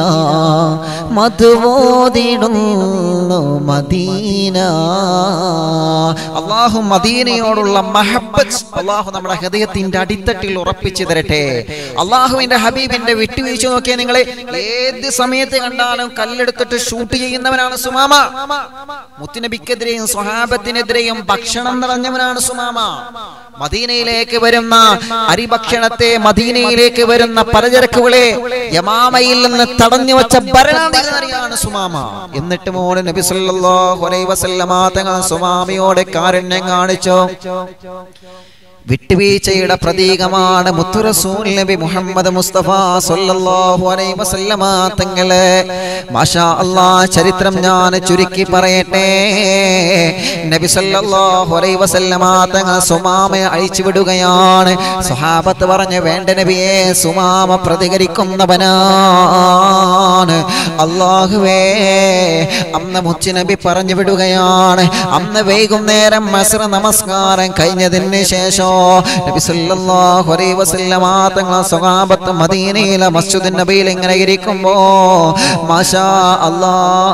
മധുവോതിടുന്നു മദീന അള്ളാഹു മദീനയോടുള്ള മഹബത്ത് അള്ളാഹു നമ്മുടെ ഹൃദയത്തിന്റെ അടിത്തട്ടിൽ ഉറപ്പിച്ചു തരട്ടെ അള്ളാഹുവിന്റെ ഹബീബിന്റെ വിട്ടുവീഴ്ച നോക്കിയാൽ നിങ്ങളെ ഏത് സമയത്ത് കണ്ടാലും കല്ലെടുത്തിട്ട് ഷൂട്ട് ചെയ്യുന്നവനാണ് സുമാമ മുത്തുനബിക്കെതിരെയും സ്വഹാബത്തിനെതിരെയും ഭക്ഷണം നിറഞ്ഞവനാണ് സുമാമ മദീനയിലേക്ക് വരുന്ന അരിഭക്ഷണത്തെ മദീനയിലേക്ക് വരുന്ന പലചരക്കുകളെ യമാമയിൽ നിന്ന് തടഞ്ഞു വെച്ച ഭരണാധികാരിയാണ് സുമാമ എന്നിട്ട് മോന് നബി സല്ലല്ലാഹു അലൈഹി വസല്ലമ തങ്ങൾ സുമാമയോടെ കാരുണ്യം കാണിച്ചു വിട്ടുവീഴ്ചയുടെ പ്രതീകമാണ് മുത്തുറസൂൽ നബി മുഹമ്മദ് മുസ്തഫ സല്ലല്ലാഹു അലൈഹി വസല്ലമ തങ്ങളെ മാഷാ അല്ലാ ചരിത്രം ഞാൻ ചുരുക്കി പറയട്ടെ നബി സല്ലല്ലാഹു അലൈഹി വസല്ലമ തങ്ങൾ സുമാമയെ അഴിച്ചു വിടുകയാണ് സ്വഹാബത്ത് പറഞ്ഞു വേണ്ട നബിയെ സുമാമ പ്രതികരിക്കുന്നവനാണ് അള്ളാഹുവേ അന്ന് മുച്ചുനബി പറഞ്ഞു വിടുകയാണ് അന്ന് വൈകുന്നേരം മസ്ര നമസ്കാരം കഴിഞ്ഞതിന് ശേഷം നബി സല്ലല്ലാഹു അലൈഹി വസല്ലമ തങ്ങൾ സ്വഹാബത്ത് മദീനയിലെ മസ്ജിദ് നബിയിൽ ഇങ്ങനെ ഇരിക്കുമ്പോ മാഷാ അല്ലാ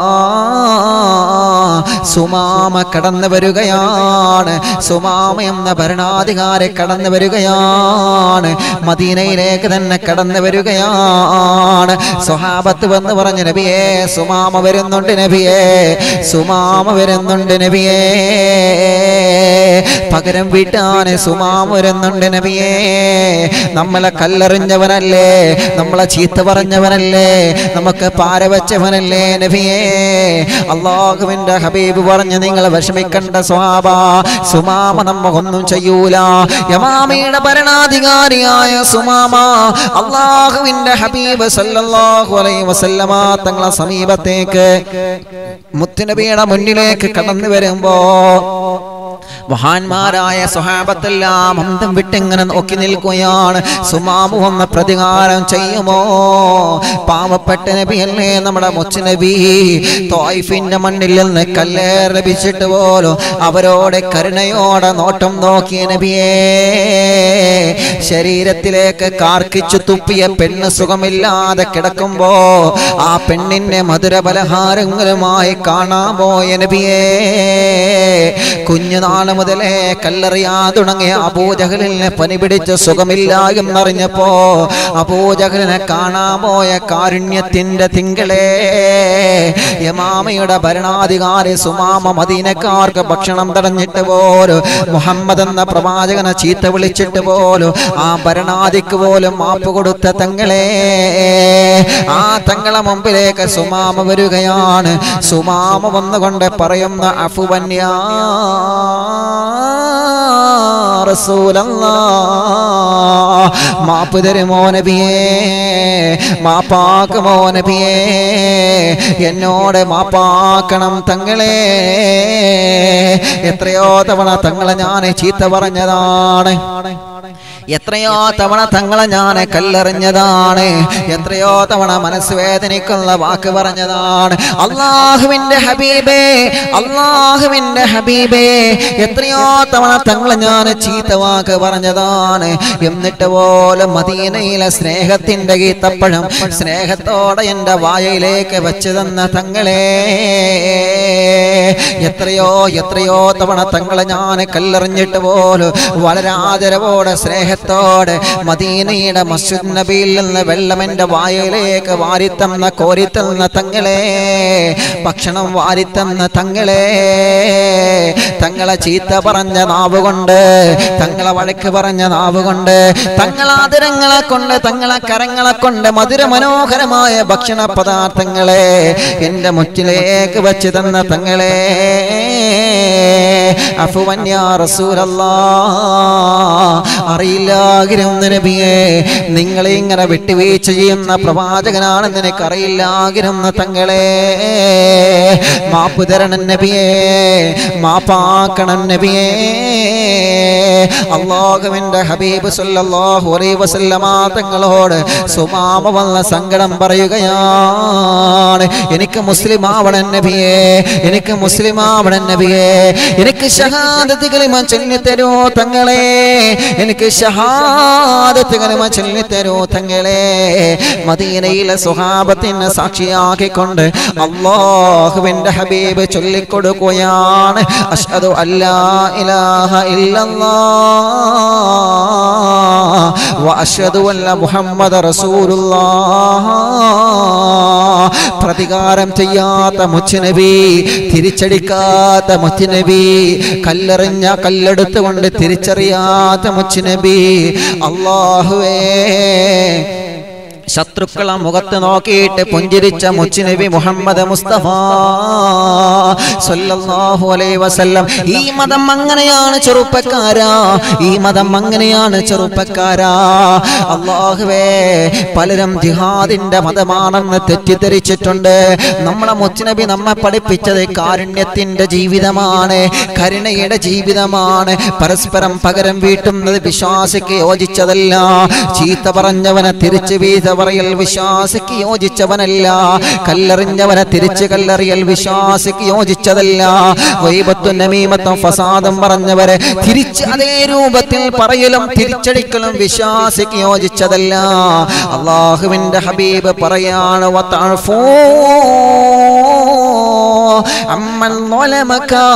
സുമാമ കടന്നു വരികയാണ് സുമാമ എന്ന ഭരണാധികാരി കടന്നു വരികയാണ് മദീനയിലേക്ക് തന്നെ കടന്നു വരികയാണ് സ്വഹാബത്ത് വന്ന് പറഞ്ഞു നബിയേ സുമാമ വരുന്നുണ്ട് നബിയേ സുമാമ വരുന്നുണ്ട് നബിയേ പകരം വീട്ടാൻ സുമാം വരുന്നുണ്ട് നബിയേ നമ്മളെ കല്ലെറിഞ്ഞവനല്ലേ നമ്മളെ ചീത്ത പറഞ്ഞവനല്ലേ നമുക്ക് പാര വെച്ചവനല്ലേ നബിയേ അള്ളാഹുവിന്റെ ഹബീബ് പറഞ്ഞ് നിങ്ങൾ വിഷമിക്കണ്ട സ്വാബ സുമാമ നമ്മ ഒന്നും ചെയ്യൂല യമാമയുടെ ഭരണാധികാരിയായ സുമാമ അള്ളാഹുവിന്റെ ഹബീബ് സല്ലല്ലാഹു അലൈഹി വസല്ലമ തങ്ങളെ സമീപത്തേക്ക് മുത്തുനബിയുടെ മുന്നിലേക്ക് കടന്നു വരുമ്പോ മഹാന്മാരായ സ്വഹാബത്തെല്ലാം അന്തം വിട്ടിങ്ങനെ നോക്കി നിൽക്കുകയാണ് സുമാമു വന്ന് പ്രതികാരം ചെയ്യുമോ പാവപ്പെട്ട നബിയല്ലേ നമ്മുടെ മുച്ചു നബി തോയ്ഫിന്റെ മണ്ണിൽ നിന്ന് കല്ലേർ ലഭിച്ചിട്ട് പോലും അവരോട് കരുണയോടെ നോട്ടം നോക്കിയ നബിയേ ശരീരത്തിലേക്ക് കാർക്കിച്ചു തുപ്പിയ പെണ്ണ് സുഖമില്ലാതെ കിടക്കുമ്പോ ആ പെണ്ണിന്റെ മധുര പലഹാരങ്ങളുമായി കാണാൻ പോയ നബിയേ കുഞ്ഞുനാള് മുതലേ കല്ലെറിയാ തുടങ്ങിയ അബൂജഹലിനെ പനി പിടിച്ച് സുഖമില്ല എന്നറിഞ്ഞപ്പോ അബൂജഹലിനെ കാണാൻ പോയ കാരുണ്യത്തിന്റെ തിങ്കളേ യമാമയുടെ ഭരണാധികാരി സുമാമ മദീനക്കാർക്ക് ഭക്ഷണം തടഞ്ഞിട്ട് പോലും മുഹമ്മദ് എന്ന പ്രവാചകനെ ചീത്ത വിളിച്ചിട്ട് പോലും ആ ഭരണാധിക്ക് പോലും മാപ്പ് കൊടുത്ത തങ്ങളെ ആ തങ്ങളെ മുമ്പിലേക്ക് സുമാമ വരികയാണ് സുമാമ വന്നുകൊണ്ട് പറയുന്ന അഫുവന്യാ റസൂലല്ലാ മാപ്പ് തരുമോ നബിയേ മാപ്പാക്കുമോ നബിയേ എന്നോട് മാപ്പാക്കണം തങ്ങളെ എത്രയോ തവണ തങ്ങളെ ഞാൻ ചീത്ത പറഞ്ഞതാണ് എത്രയോ തവണ തങ്ങളെ ഞാൻ കല്ലെറിഞ്ഞതാണ് എത്രയോ തവണ മനസ്സ് വേദനിക്കുന്ന വാക്ക് പറഞ്ഞതാണ് അള്ളാഹുവിന്റെ ഹബീബേ അള്ളാഹുവിന്റെ ഹബീബേ എത്രയോ തവണ തങ്ങളെ ഞാൻ ചീത്ത വാക്ക് പറഞ്ഞതാണ് എന്നിട്ട് പോലും മദീനയിലെ സ്നേഹത്തിന്റെ ഗീത്തപ്പഴം സ്നേഹത്തോടെ എൻ്റെ വായയിലേക്ക് വെച്ച് തന്ന തങ്ങളെ എത്രയോ എത്രയോ തവണ തങ്ങളെ ഞാൻ കല്ലെറിഞ്ഞിട്ട് പോലും വളരെ ആദരവോടെ സ്നേഹത്തോടെ മദീനയുടെ മസ്ജിദ് നബിയിൽ നിന്ന് വെള്ളം എൻ്റെ വായയിലേക്ക് വാരിത്തന്ന കോരിത്തന്ന തങ്ങളെ ഭക്ഷണം വാരിത്തന്ന തങ്ങളെ തങ്ങളെ ചീത്ത പറഞ്ഞ നാവ് കൊണ്ട് തങ്ങളെ വഴക്ക് പറഞ്ഞ നാവ് കൊണ്ട് തങ്ങളെ ആദരങ്ങളെ കൊണ്ട് തങ്ങളെ കരങ്ങളെ കൊണ്ട് മധുര മനോഹരമായ ഭക്ഷണ പദാർത്ഥങ്ങളെ എൻ്റെ മുറ്റിലേക്ക് വെച്ച് തന്ന തങ്ങളെ അഫുവന്യാ റസൂലല്ലാ അറിയില്ലാകിരുന്ന നബിയെ നിങ്ങളെ ഇങ്ങനെ വിട്ടുവീഴ്ച ചെയ്യുന്ന പ്രവാചകനാണെന്ന് എനിക്കറിയില്ലാകിരുന്ന തങ്ങളെ മാപ്പ് തരണം നബിയെ മാപ്പാക്കണം നബിയെ അള്ളാഹുവിന്റെ ഹബീബ് സല്ലല്ലാഹു അലൈഹി വസല്ലമ തങ്ങളോട് സുമാമ വന്ന സങ്കടം പറയുകയാണ് എനിക്ക് മുസ്ലിം ആവണം നബിയെ എനിക്ക് മുസ്ലിം ആവണം നബിയെ എനിക്ക് ഷഹാദത്ത് കലിമ ചൊല്ലിത്തരോ തങ്ങളെ എനിക്ക് ഷഹാദത്ത് കലിമ ചൊല്ലിത്തരോ തങ്ങളെ മദീനയിലെ സുഹാബത്തിന് സാക്ഷിയാക്കിക്കൊണ്ട് അള്ളാഹുവിന്റെ ഹബീബ് ചൊല്ലിക്കൊടുക്കുകയാണ് അഷ്ഹദു അല്ലാ ഇലാഹ ഇല്ലല്ലാഹ് വഅഷ്ഹദു അന്ന മുഹമ്മദ റസൂലുള്ളാഹ് പ്രതികാരം ചെയ്യാത്ത മുച്ചുനബി തിരിച്ചടിക്കാത്ത മുച്ചുനബി കല്ലെറിഞ്ഞ കല്ലെടുത്തുകൊണ്ട് തിരിച്ചറിയാത്ത മുച്ചുനബി അള്ളാഹുവേ ശത്രുക്കളെ മുഖത്ത് നോക്കിയിട്ട് പുഞ്ചിരിച്ച മുച്ചുനബി മുഹമ്മദ് മുസ്തഫ സല്ലല്ലാഹു അലൈഹി വസല്ലം ഈ മതം അങ്ങനെയാണ് ചെറുപ്പക്കാരാ ഈ മതം അങ്ങനെയാണ് ചെറുപ്പക്കാരാ അള്ളാഹുവേ പലരും ജിഹാദിന്റെ മതമാണെന്ന് തെറ്റിദ്ധരിച്ചിട്ടുണ്ട് നമ്മളെ മുച്ചുനബി നമ്മെ പഠിപ്പിച്ചത് കാരുണ്യത്തിന്റെ ജീവിതമാണ് കരുണയുടെ ജീവിതമാണ് പരസ്പരം പകരം വീട്ടുന്നത് വിശ്വാസിക്ക് യോജിച്ചതല്ല ചീത്ത പറഞ്ഞവനെ തിരിച്ചു വീത പറയൽ വിശ്വാസിക്ക് യോജിച്ചവനല്ല കല്ലെറിഞ്ഞവനെ തിരിച്ച് കല്ലെറിയൽ വിശ്വാസിക്ക് യോജിച്ചതല്ല വൈബത്തും നമീമത്തും ഫസാദും പറഞ്ഞവരെ തിരിച്ച് അതേ രൂപത്തിൽ പറയലും തിരിച്ചടിക്കലും വിശ്വാസിക്ക് യോജിച്ചതല്ല അള്ളാഹുവിന്റെ ഹബീബ് പറയാണ് വതഅഫൂ അമ്മൻ ളലമകാ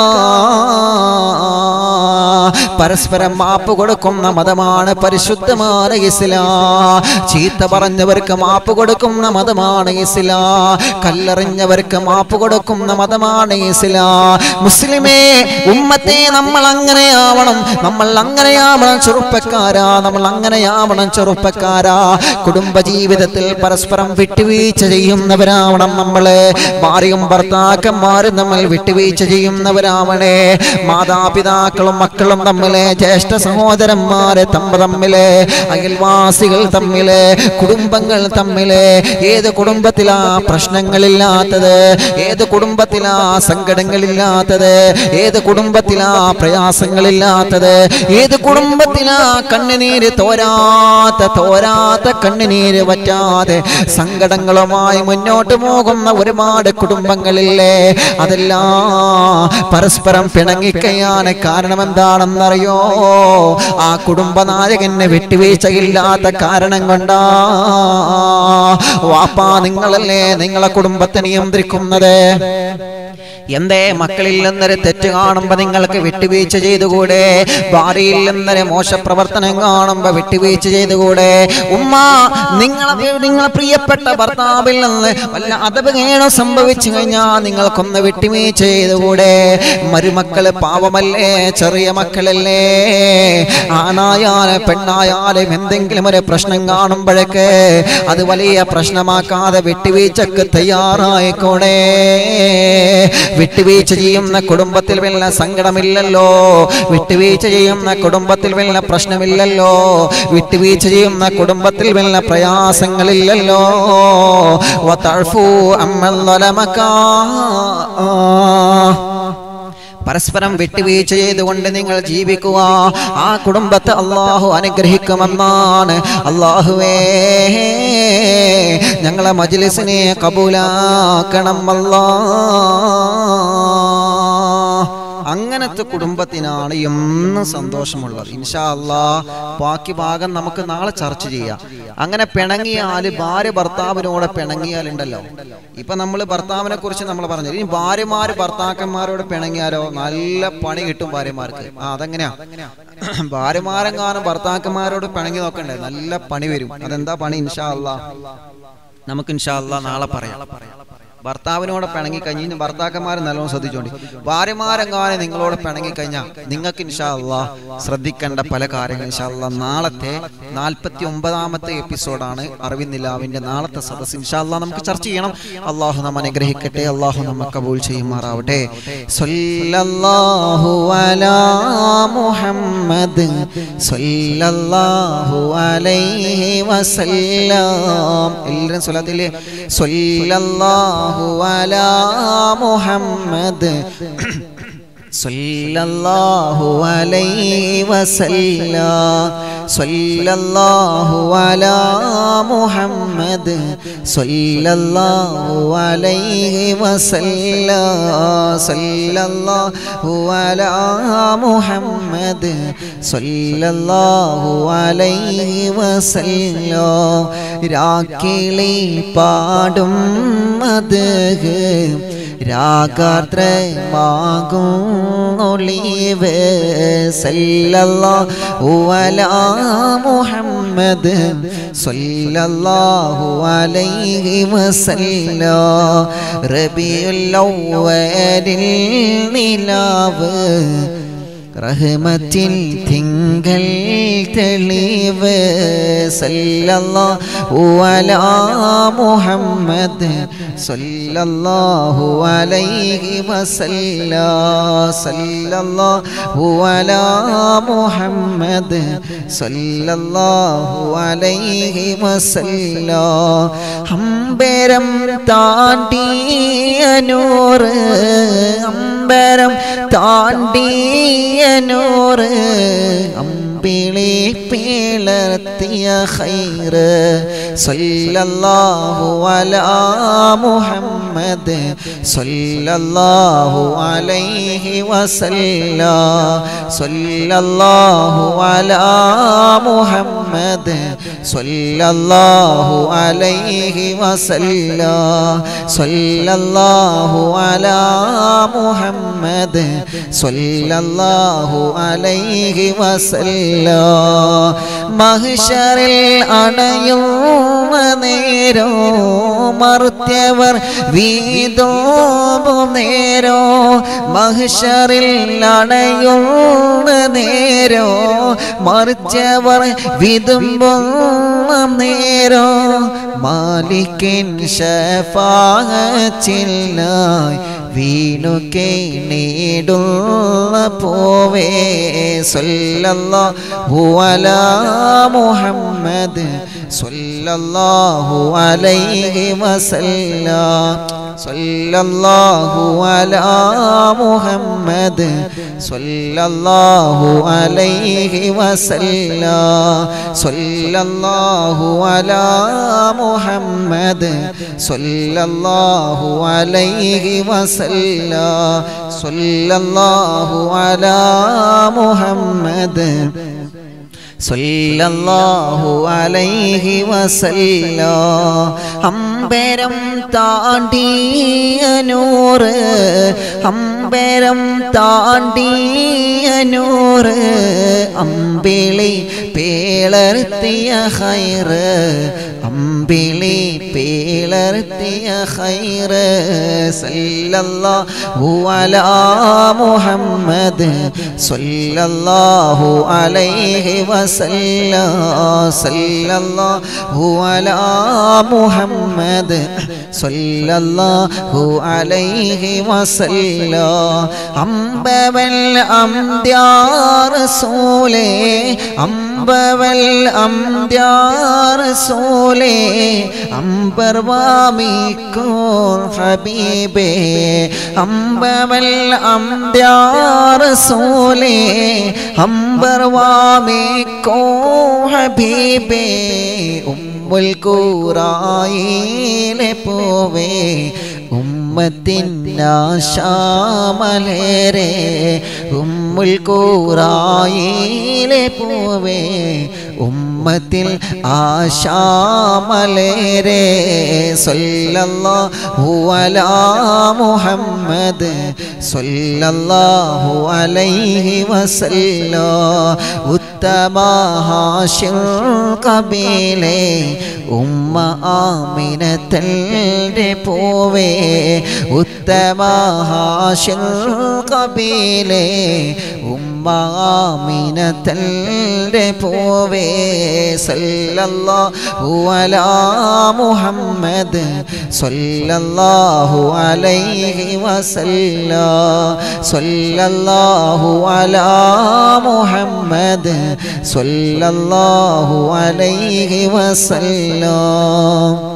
പരസ്പരം മാപ്പ് കൊടുക്കുന്ന മതമാണ് പരിശുദ്ധമായ ഇസ്ലാം ചീത്ത പറഞ്ഞവർക്ക് മാപ്പ് കൊടുക്കുന്ന മതമാണ് ഇസ്ലാം കല്ലെറിഞ്ഞവർക്ക് മാപ്പ് കൊടുക്കുന്ന മതമാണ് ഇസ്ലാം മുസ്ലിമേ ഉമ്മത്തെ നമ്മൾ അങ്ങനെയാവണം നമ്മൾ അങ്ങനെയാവണം ചെറുപ്പക്കാരാ നമ്മൾ അങ്ങനെയാവണം ചെറുപ്പക്കാരാ കുടുംബ ജീവിതത്തിൽ പരസ്പരം വിട്ടുവീഴ്ച ചെയ്യുന്നവരാവണം നമ്മള് ഭാര്യയും ഭർത്താക്കന്മാരും നമ്മൾ വിട്ടുവീഴ്ച ചെയ്യുന്നവരാവണേ മാതാപിതാക്കളും മക്കളും തമ്മില് ജ്യേഷ്ഠ സഹോദരന്മാരെ തമ്മ തമ്മില് അയൽവാസികൾ തമ്മില് കുടുംബങ്ങൾ തമ്മില് ഏത് കുടുംബത്തിലാ പ്രശ്നങ്ങളില്ലാത്തത് ഏത് കുടുംബത്തിലാ സങ്കടങ്ങളില്ലാത്തത് ഏത് കുടുംബത്തിലാ പ്രയാസങ്ങളില്ലാത്തത് ഏത് കുടുംബത്തിലാ കണ്ണുനീര് തോരാത്ത തോരാത്ത കണ്ണുനീര് വറ്റാതെ സങ്കടങ്ങളുമായി മുന്നോട്ട് പോകുന്ന ഒരുപാട് കുടുംബങ്ങളില്ലേ അതെല്ലാം പരസ്പരം പിണങ്ങിക്കയാണ് കാരണം എന്താണെന്നറിയോ ആ കുടുംബനായകന് വിട്ടുവീഴ്ചയില്ലാത്ത കാരണം കൊണ്ടാ വാപ്പാ നിങ്ങളല്ലേ നിങ്ങളെ കുടുംബത്തെ നിയന്ത്രിക്കുന്നത് എന്തേ മക്കളിൽ നിന്നൊരു തെറ്റ് കാണുമ്പോ നിങ്ങൾക്ക് വിട്ടുവീഴ്ച ചെയ്തുകൂടെ ഭാര്യയിൽ നിന്നൊരു മോശപ്രവർത്തനം കാണുമ്പോ വിട്ടുവീഴ്ച ചെയ്തുകൂടെ ഉമ്മ നിങ്ങളെ നിങ്ങളെ പ്രിയപ്പെട്ട ഭർത്താവിൽ നിന്ന് വല്ല അതപകേണോ സംഭവിച്ചു കഴിഞ്ഞാൽ നിങ്ങൾക്കൊന്ന് വിട്ടുവീഴ്ച ചെയ്തുകൂടെ മരുമക്കള് പാവമല്ലേ ചെറിയ മക്കളല്ലേ ആണായാലും പെണ്ണായാലും എന്തെങ്കിലും ഒരു പ്രശ്നം കാണുമ്പോഴൊക്കെ അത് വലിയ പ്രശ്നമാക്കാതെ വിട്ടുവീഴ്ചക്ക് തയ്യാറായിക്കോണേ വിട്ടുവീഴ്ച ചെയ്യുന്ന കുടുംബത്തിൽ വല്ല സങ്കടമില്ലല്ലോ വിട്ടുവീഴ്ച ചെയ്യുന്ന കുടുംബത്തിൽ വല്ല പ്രശ്നമില്ലല്ലോ വിട്ടുവീഴ്ച ചെയ്യുന്ന കുടുംബത്തിൽ വല്ല പ്രയാസങ്ങളില്ലല്ലോ വതഅഫു അമ്മൽ ളലമകാ. പരസ്പരം വിട്ടുവീഴ്ച ചെയ്തുകൊണ്ട് നിങ്ങൾ ജീവിക്കുക ആ കുടുംബത്തെ അള്ളാഹു അനുഗ്രഹിക്കുമെന്നാണ് അള്ളാഹുവേ ഞങ്ങളെ മജ്ലിസിനെ കബൂലാക്കണം അല്ലാ അങ്ങനത്തെ കുടുംബത്തിനാണ് എന്നും സന്തോഷമുള്ളത് ഇൻഷാ അല്ലാ ബാക്കി ഭാഗം നമുക്ക് നാളെ ചർച്ച ചെയ്യാം അങ്ങനെ പിണങ്ങിയാല് ഭാര്യ ഭർത്താവിനോട് പിണങ്ങിയാലുണ്ടല്ലോ ഇപ്പൊ നമ്മൾ ഭർത്താവിനെ കുറിച്ച് നമ്മൾ പറഞ്ഞു ഇനി ഭാര്യമാര് ഭർത്താക്കന്മാരോട് പിണങ്ങിയാലോ നല്ല പണി കിട്ടും ഭാര്യമാർക്ക് ആ അതെങ്ങനെയാ ഭാര്യമാരെങ്ങാനും ഭർത്താക്കന്മാരോട് പിണങ്ങി നോക്കണ്ടേ നല്ല പണി വരും അതെന്താ പണി ഇൻഷാ അല്ലാ നമുക്ക് ഇൻഷാ അല്ലാ നാളെ പറയാം ഭർത്താവിനോട് പിണങ്ങി കഴിഞ്ഞ് ഭർത്താക്കന്മാർ നല്ലോണം ശ്രദ്ധിച്ചോണ്ടി ഭാര്യമാരെങ്ങാനും നിങ്ങളോട് പിണങ്ങി കഴിഞ്ഞാൽ നിങ്ങൾക്ക് ഇൻഷാ അല്ലാ ശ്രദ്ധിക്കേണ്ട പല കാര്യങ്ങൾ ഇൻഷാ അല്ലാ നാളത്തെ നാൽപ്പത്തി ഒമ്പതാമത്തെ എപ്പിസോഡാണ് അറിവിന്നിലാവിന്റെ നാളത്തെ സദസ് ഇൻഷാ അല്ലാ നമുക്ക് ചർച്ച ചെയ്യണം അള്ളാഹു നമ്മ അനുഗ്രഹിക്കട്ടെ അള്ളാഹു നമ്മ കബൂൽ ചെയ്യുമാറാവട്ടെ സല്ലല്ലാഹു അലാ മുഹമ്മദ് സല്ലല്ലാഹു അലൈഹി വസല്ലം എല്ലാവരും സ്വലാത്തില്ലേ സല്ലല്ലാഹു അലാ മുഹമ്മദ് സല്ലല്ലാഹു അലൈഹി വസല്ലം സല്ലല്ലാഹു അലാ മുഹമ്മദ് സല്ലല്ലാഹു അലൈഹി വസല്ലം സല്ലല്ലാഹു അലാ മുഹമ്മദ് സല്ലല്ലാഹു അലൈഹി വസല്ലം രാക്കിളി പാടും മത് രാഗാർദ്രമാകും ഒളിവ് സല്ലല്ലാഹു അലാ മുഹമ്മദ് സല്ലല്ലാഹു അലൈഹി വസല്ലം റബിയുൽ അവ്വലിൽ നിലാവ് റഹ്മത്തിൻ തിങ്കൾ തെളിവ് സല്ലല്ലാഹു അലാ മുഹമ്മദ് സല്ലല്ലാഹു അലൈഹി വസല്ലം സല്ലല്ലാഹു അലാ മുഹമ്മദ് സല്ലല്ലാഹു അലൈഹി വസല്ലം അമ്പരം താണ്ടിയ നൂറ് അമ്പരം താണ്ടിയ നൂറ് അമ്പിളി പേ പേളർത്തിയ ഖൈറ് സല്ലല്ലാഹു അലാ മുഹമ്മദ് സല്ലല്ലാഹു അലൈഹി വസല്ല സല്ലല്ലാഹു അലാ മുഹമ്മദ് സല്ലല്ലാഹു അലൈഹി വസല്ല സല്ലല്ലാഹു അലാ മുഹമ്മദ് സല്ലല്ലാഹു അലൈഹി വസല്ല മഹ്ശറിൽ അണയുന്ന നേരോ മർത്യവർ വീതോമ്പും നേരോ മഹ്ശറിൽ അണയുന്ന നേരോ മറിച്ചവർ വിതുമ്പുന്ന നേരോ മാലിക്കിൻ ഷഫാച്ചില്ലായി വീണു കേണിടുന്ന പോവേ സല്ലല്ലാഹു അലാ മുഹമ്മദ് സല്ലല്ലാഹു അലൈഹി വസല്ല സല്ലല്ലാഹു അലാ മുഹമ്മദ് സല്ലല്ലാഹു അലൈഹി വസല്ല സല്ലല്ലാഹു അലാ മുഹമ്മദ് സല്ലല്ലാഹു അലൈഹി വസല്ല സല്ലല്ലാഹു അലാ മുഹമ്മദ് സല്ലല്ലാഹു അലൈഹി വസല്ല അമ്പരം താണ്ടിയ നൂറ് അമ്പരം താണ്ടിയ നൂറ് അമ്പിളി പേളർത്തിയ ഹൈറ് അമ്പിളി പേളർത്തിയ ഹൈറ് സല്ലല്ലാഹു അലാ മുഹമ്മദ് സല്ലല്ലാഹു അലൈഹി വസല്ല സല്ലല്ലാഹു അലാ മുഹമ്മദ് സല്ലല്ലാഹു അലൈഹി വസല്ല അമ്പവൽ അംദ്യാർ റസൂലേ അമ്പവൽ അംദ്യാർ റസൂലേ അമ്പർവാമിക്കോ ഹബീബേ അമ്പവൽ അംദ്യാർ റസൂലേ അമ്പർവാമിക്കോ ഹബീബേ ഉമ്മുൽ കൂറായിലെ പോവേ ഉമ്മത്തിനാശാമലേരെ ഉമ്മുൽ കൂറായിലെ പോവേ ഉമ്മത്തിൽ ആശാമലേരെ സല്ലല്ലാഹു അലാ മുഹമ്മദ് സല്ലല്ലാഹു അലൈഹി വസല്ല ഉത്തമഹാശിർ കബീലെ ഉമ്മ ആമിനത്തൽടെ പോവേ ഉത്തമഹാശിർ കബീലെ ഉമ്മ ആമിനത്തൽടെ പോവേ സല്ലല്ലാഹു അലാ മുഹമ്മദ് സല്ലല്ലാഹു അലൈഹി വസല്ല സല്ലല്ലാഹു അലാ മുഹമ്മദ് സല്ലല്ലാഹു അലൈഹി വസല്ല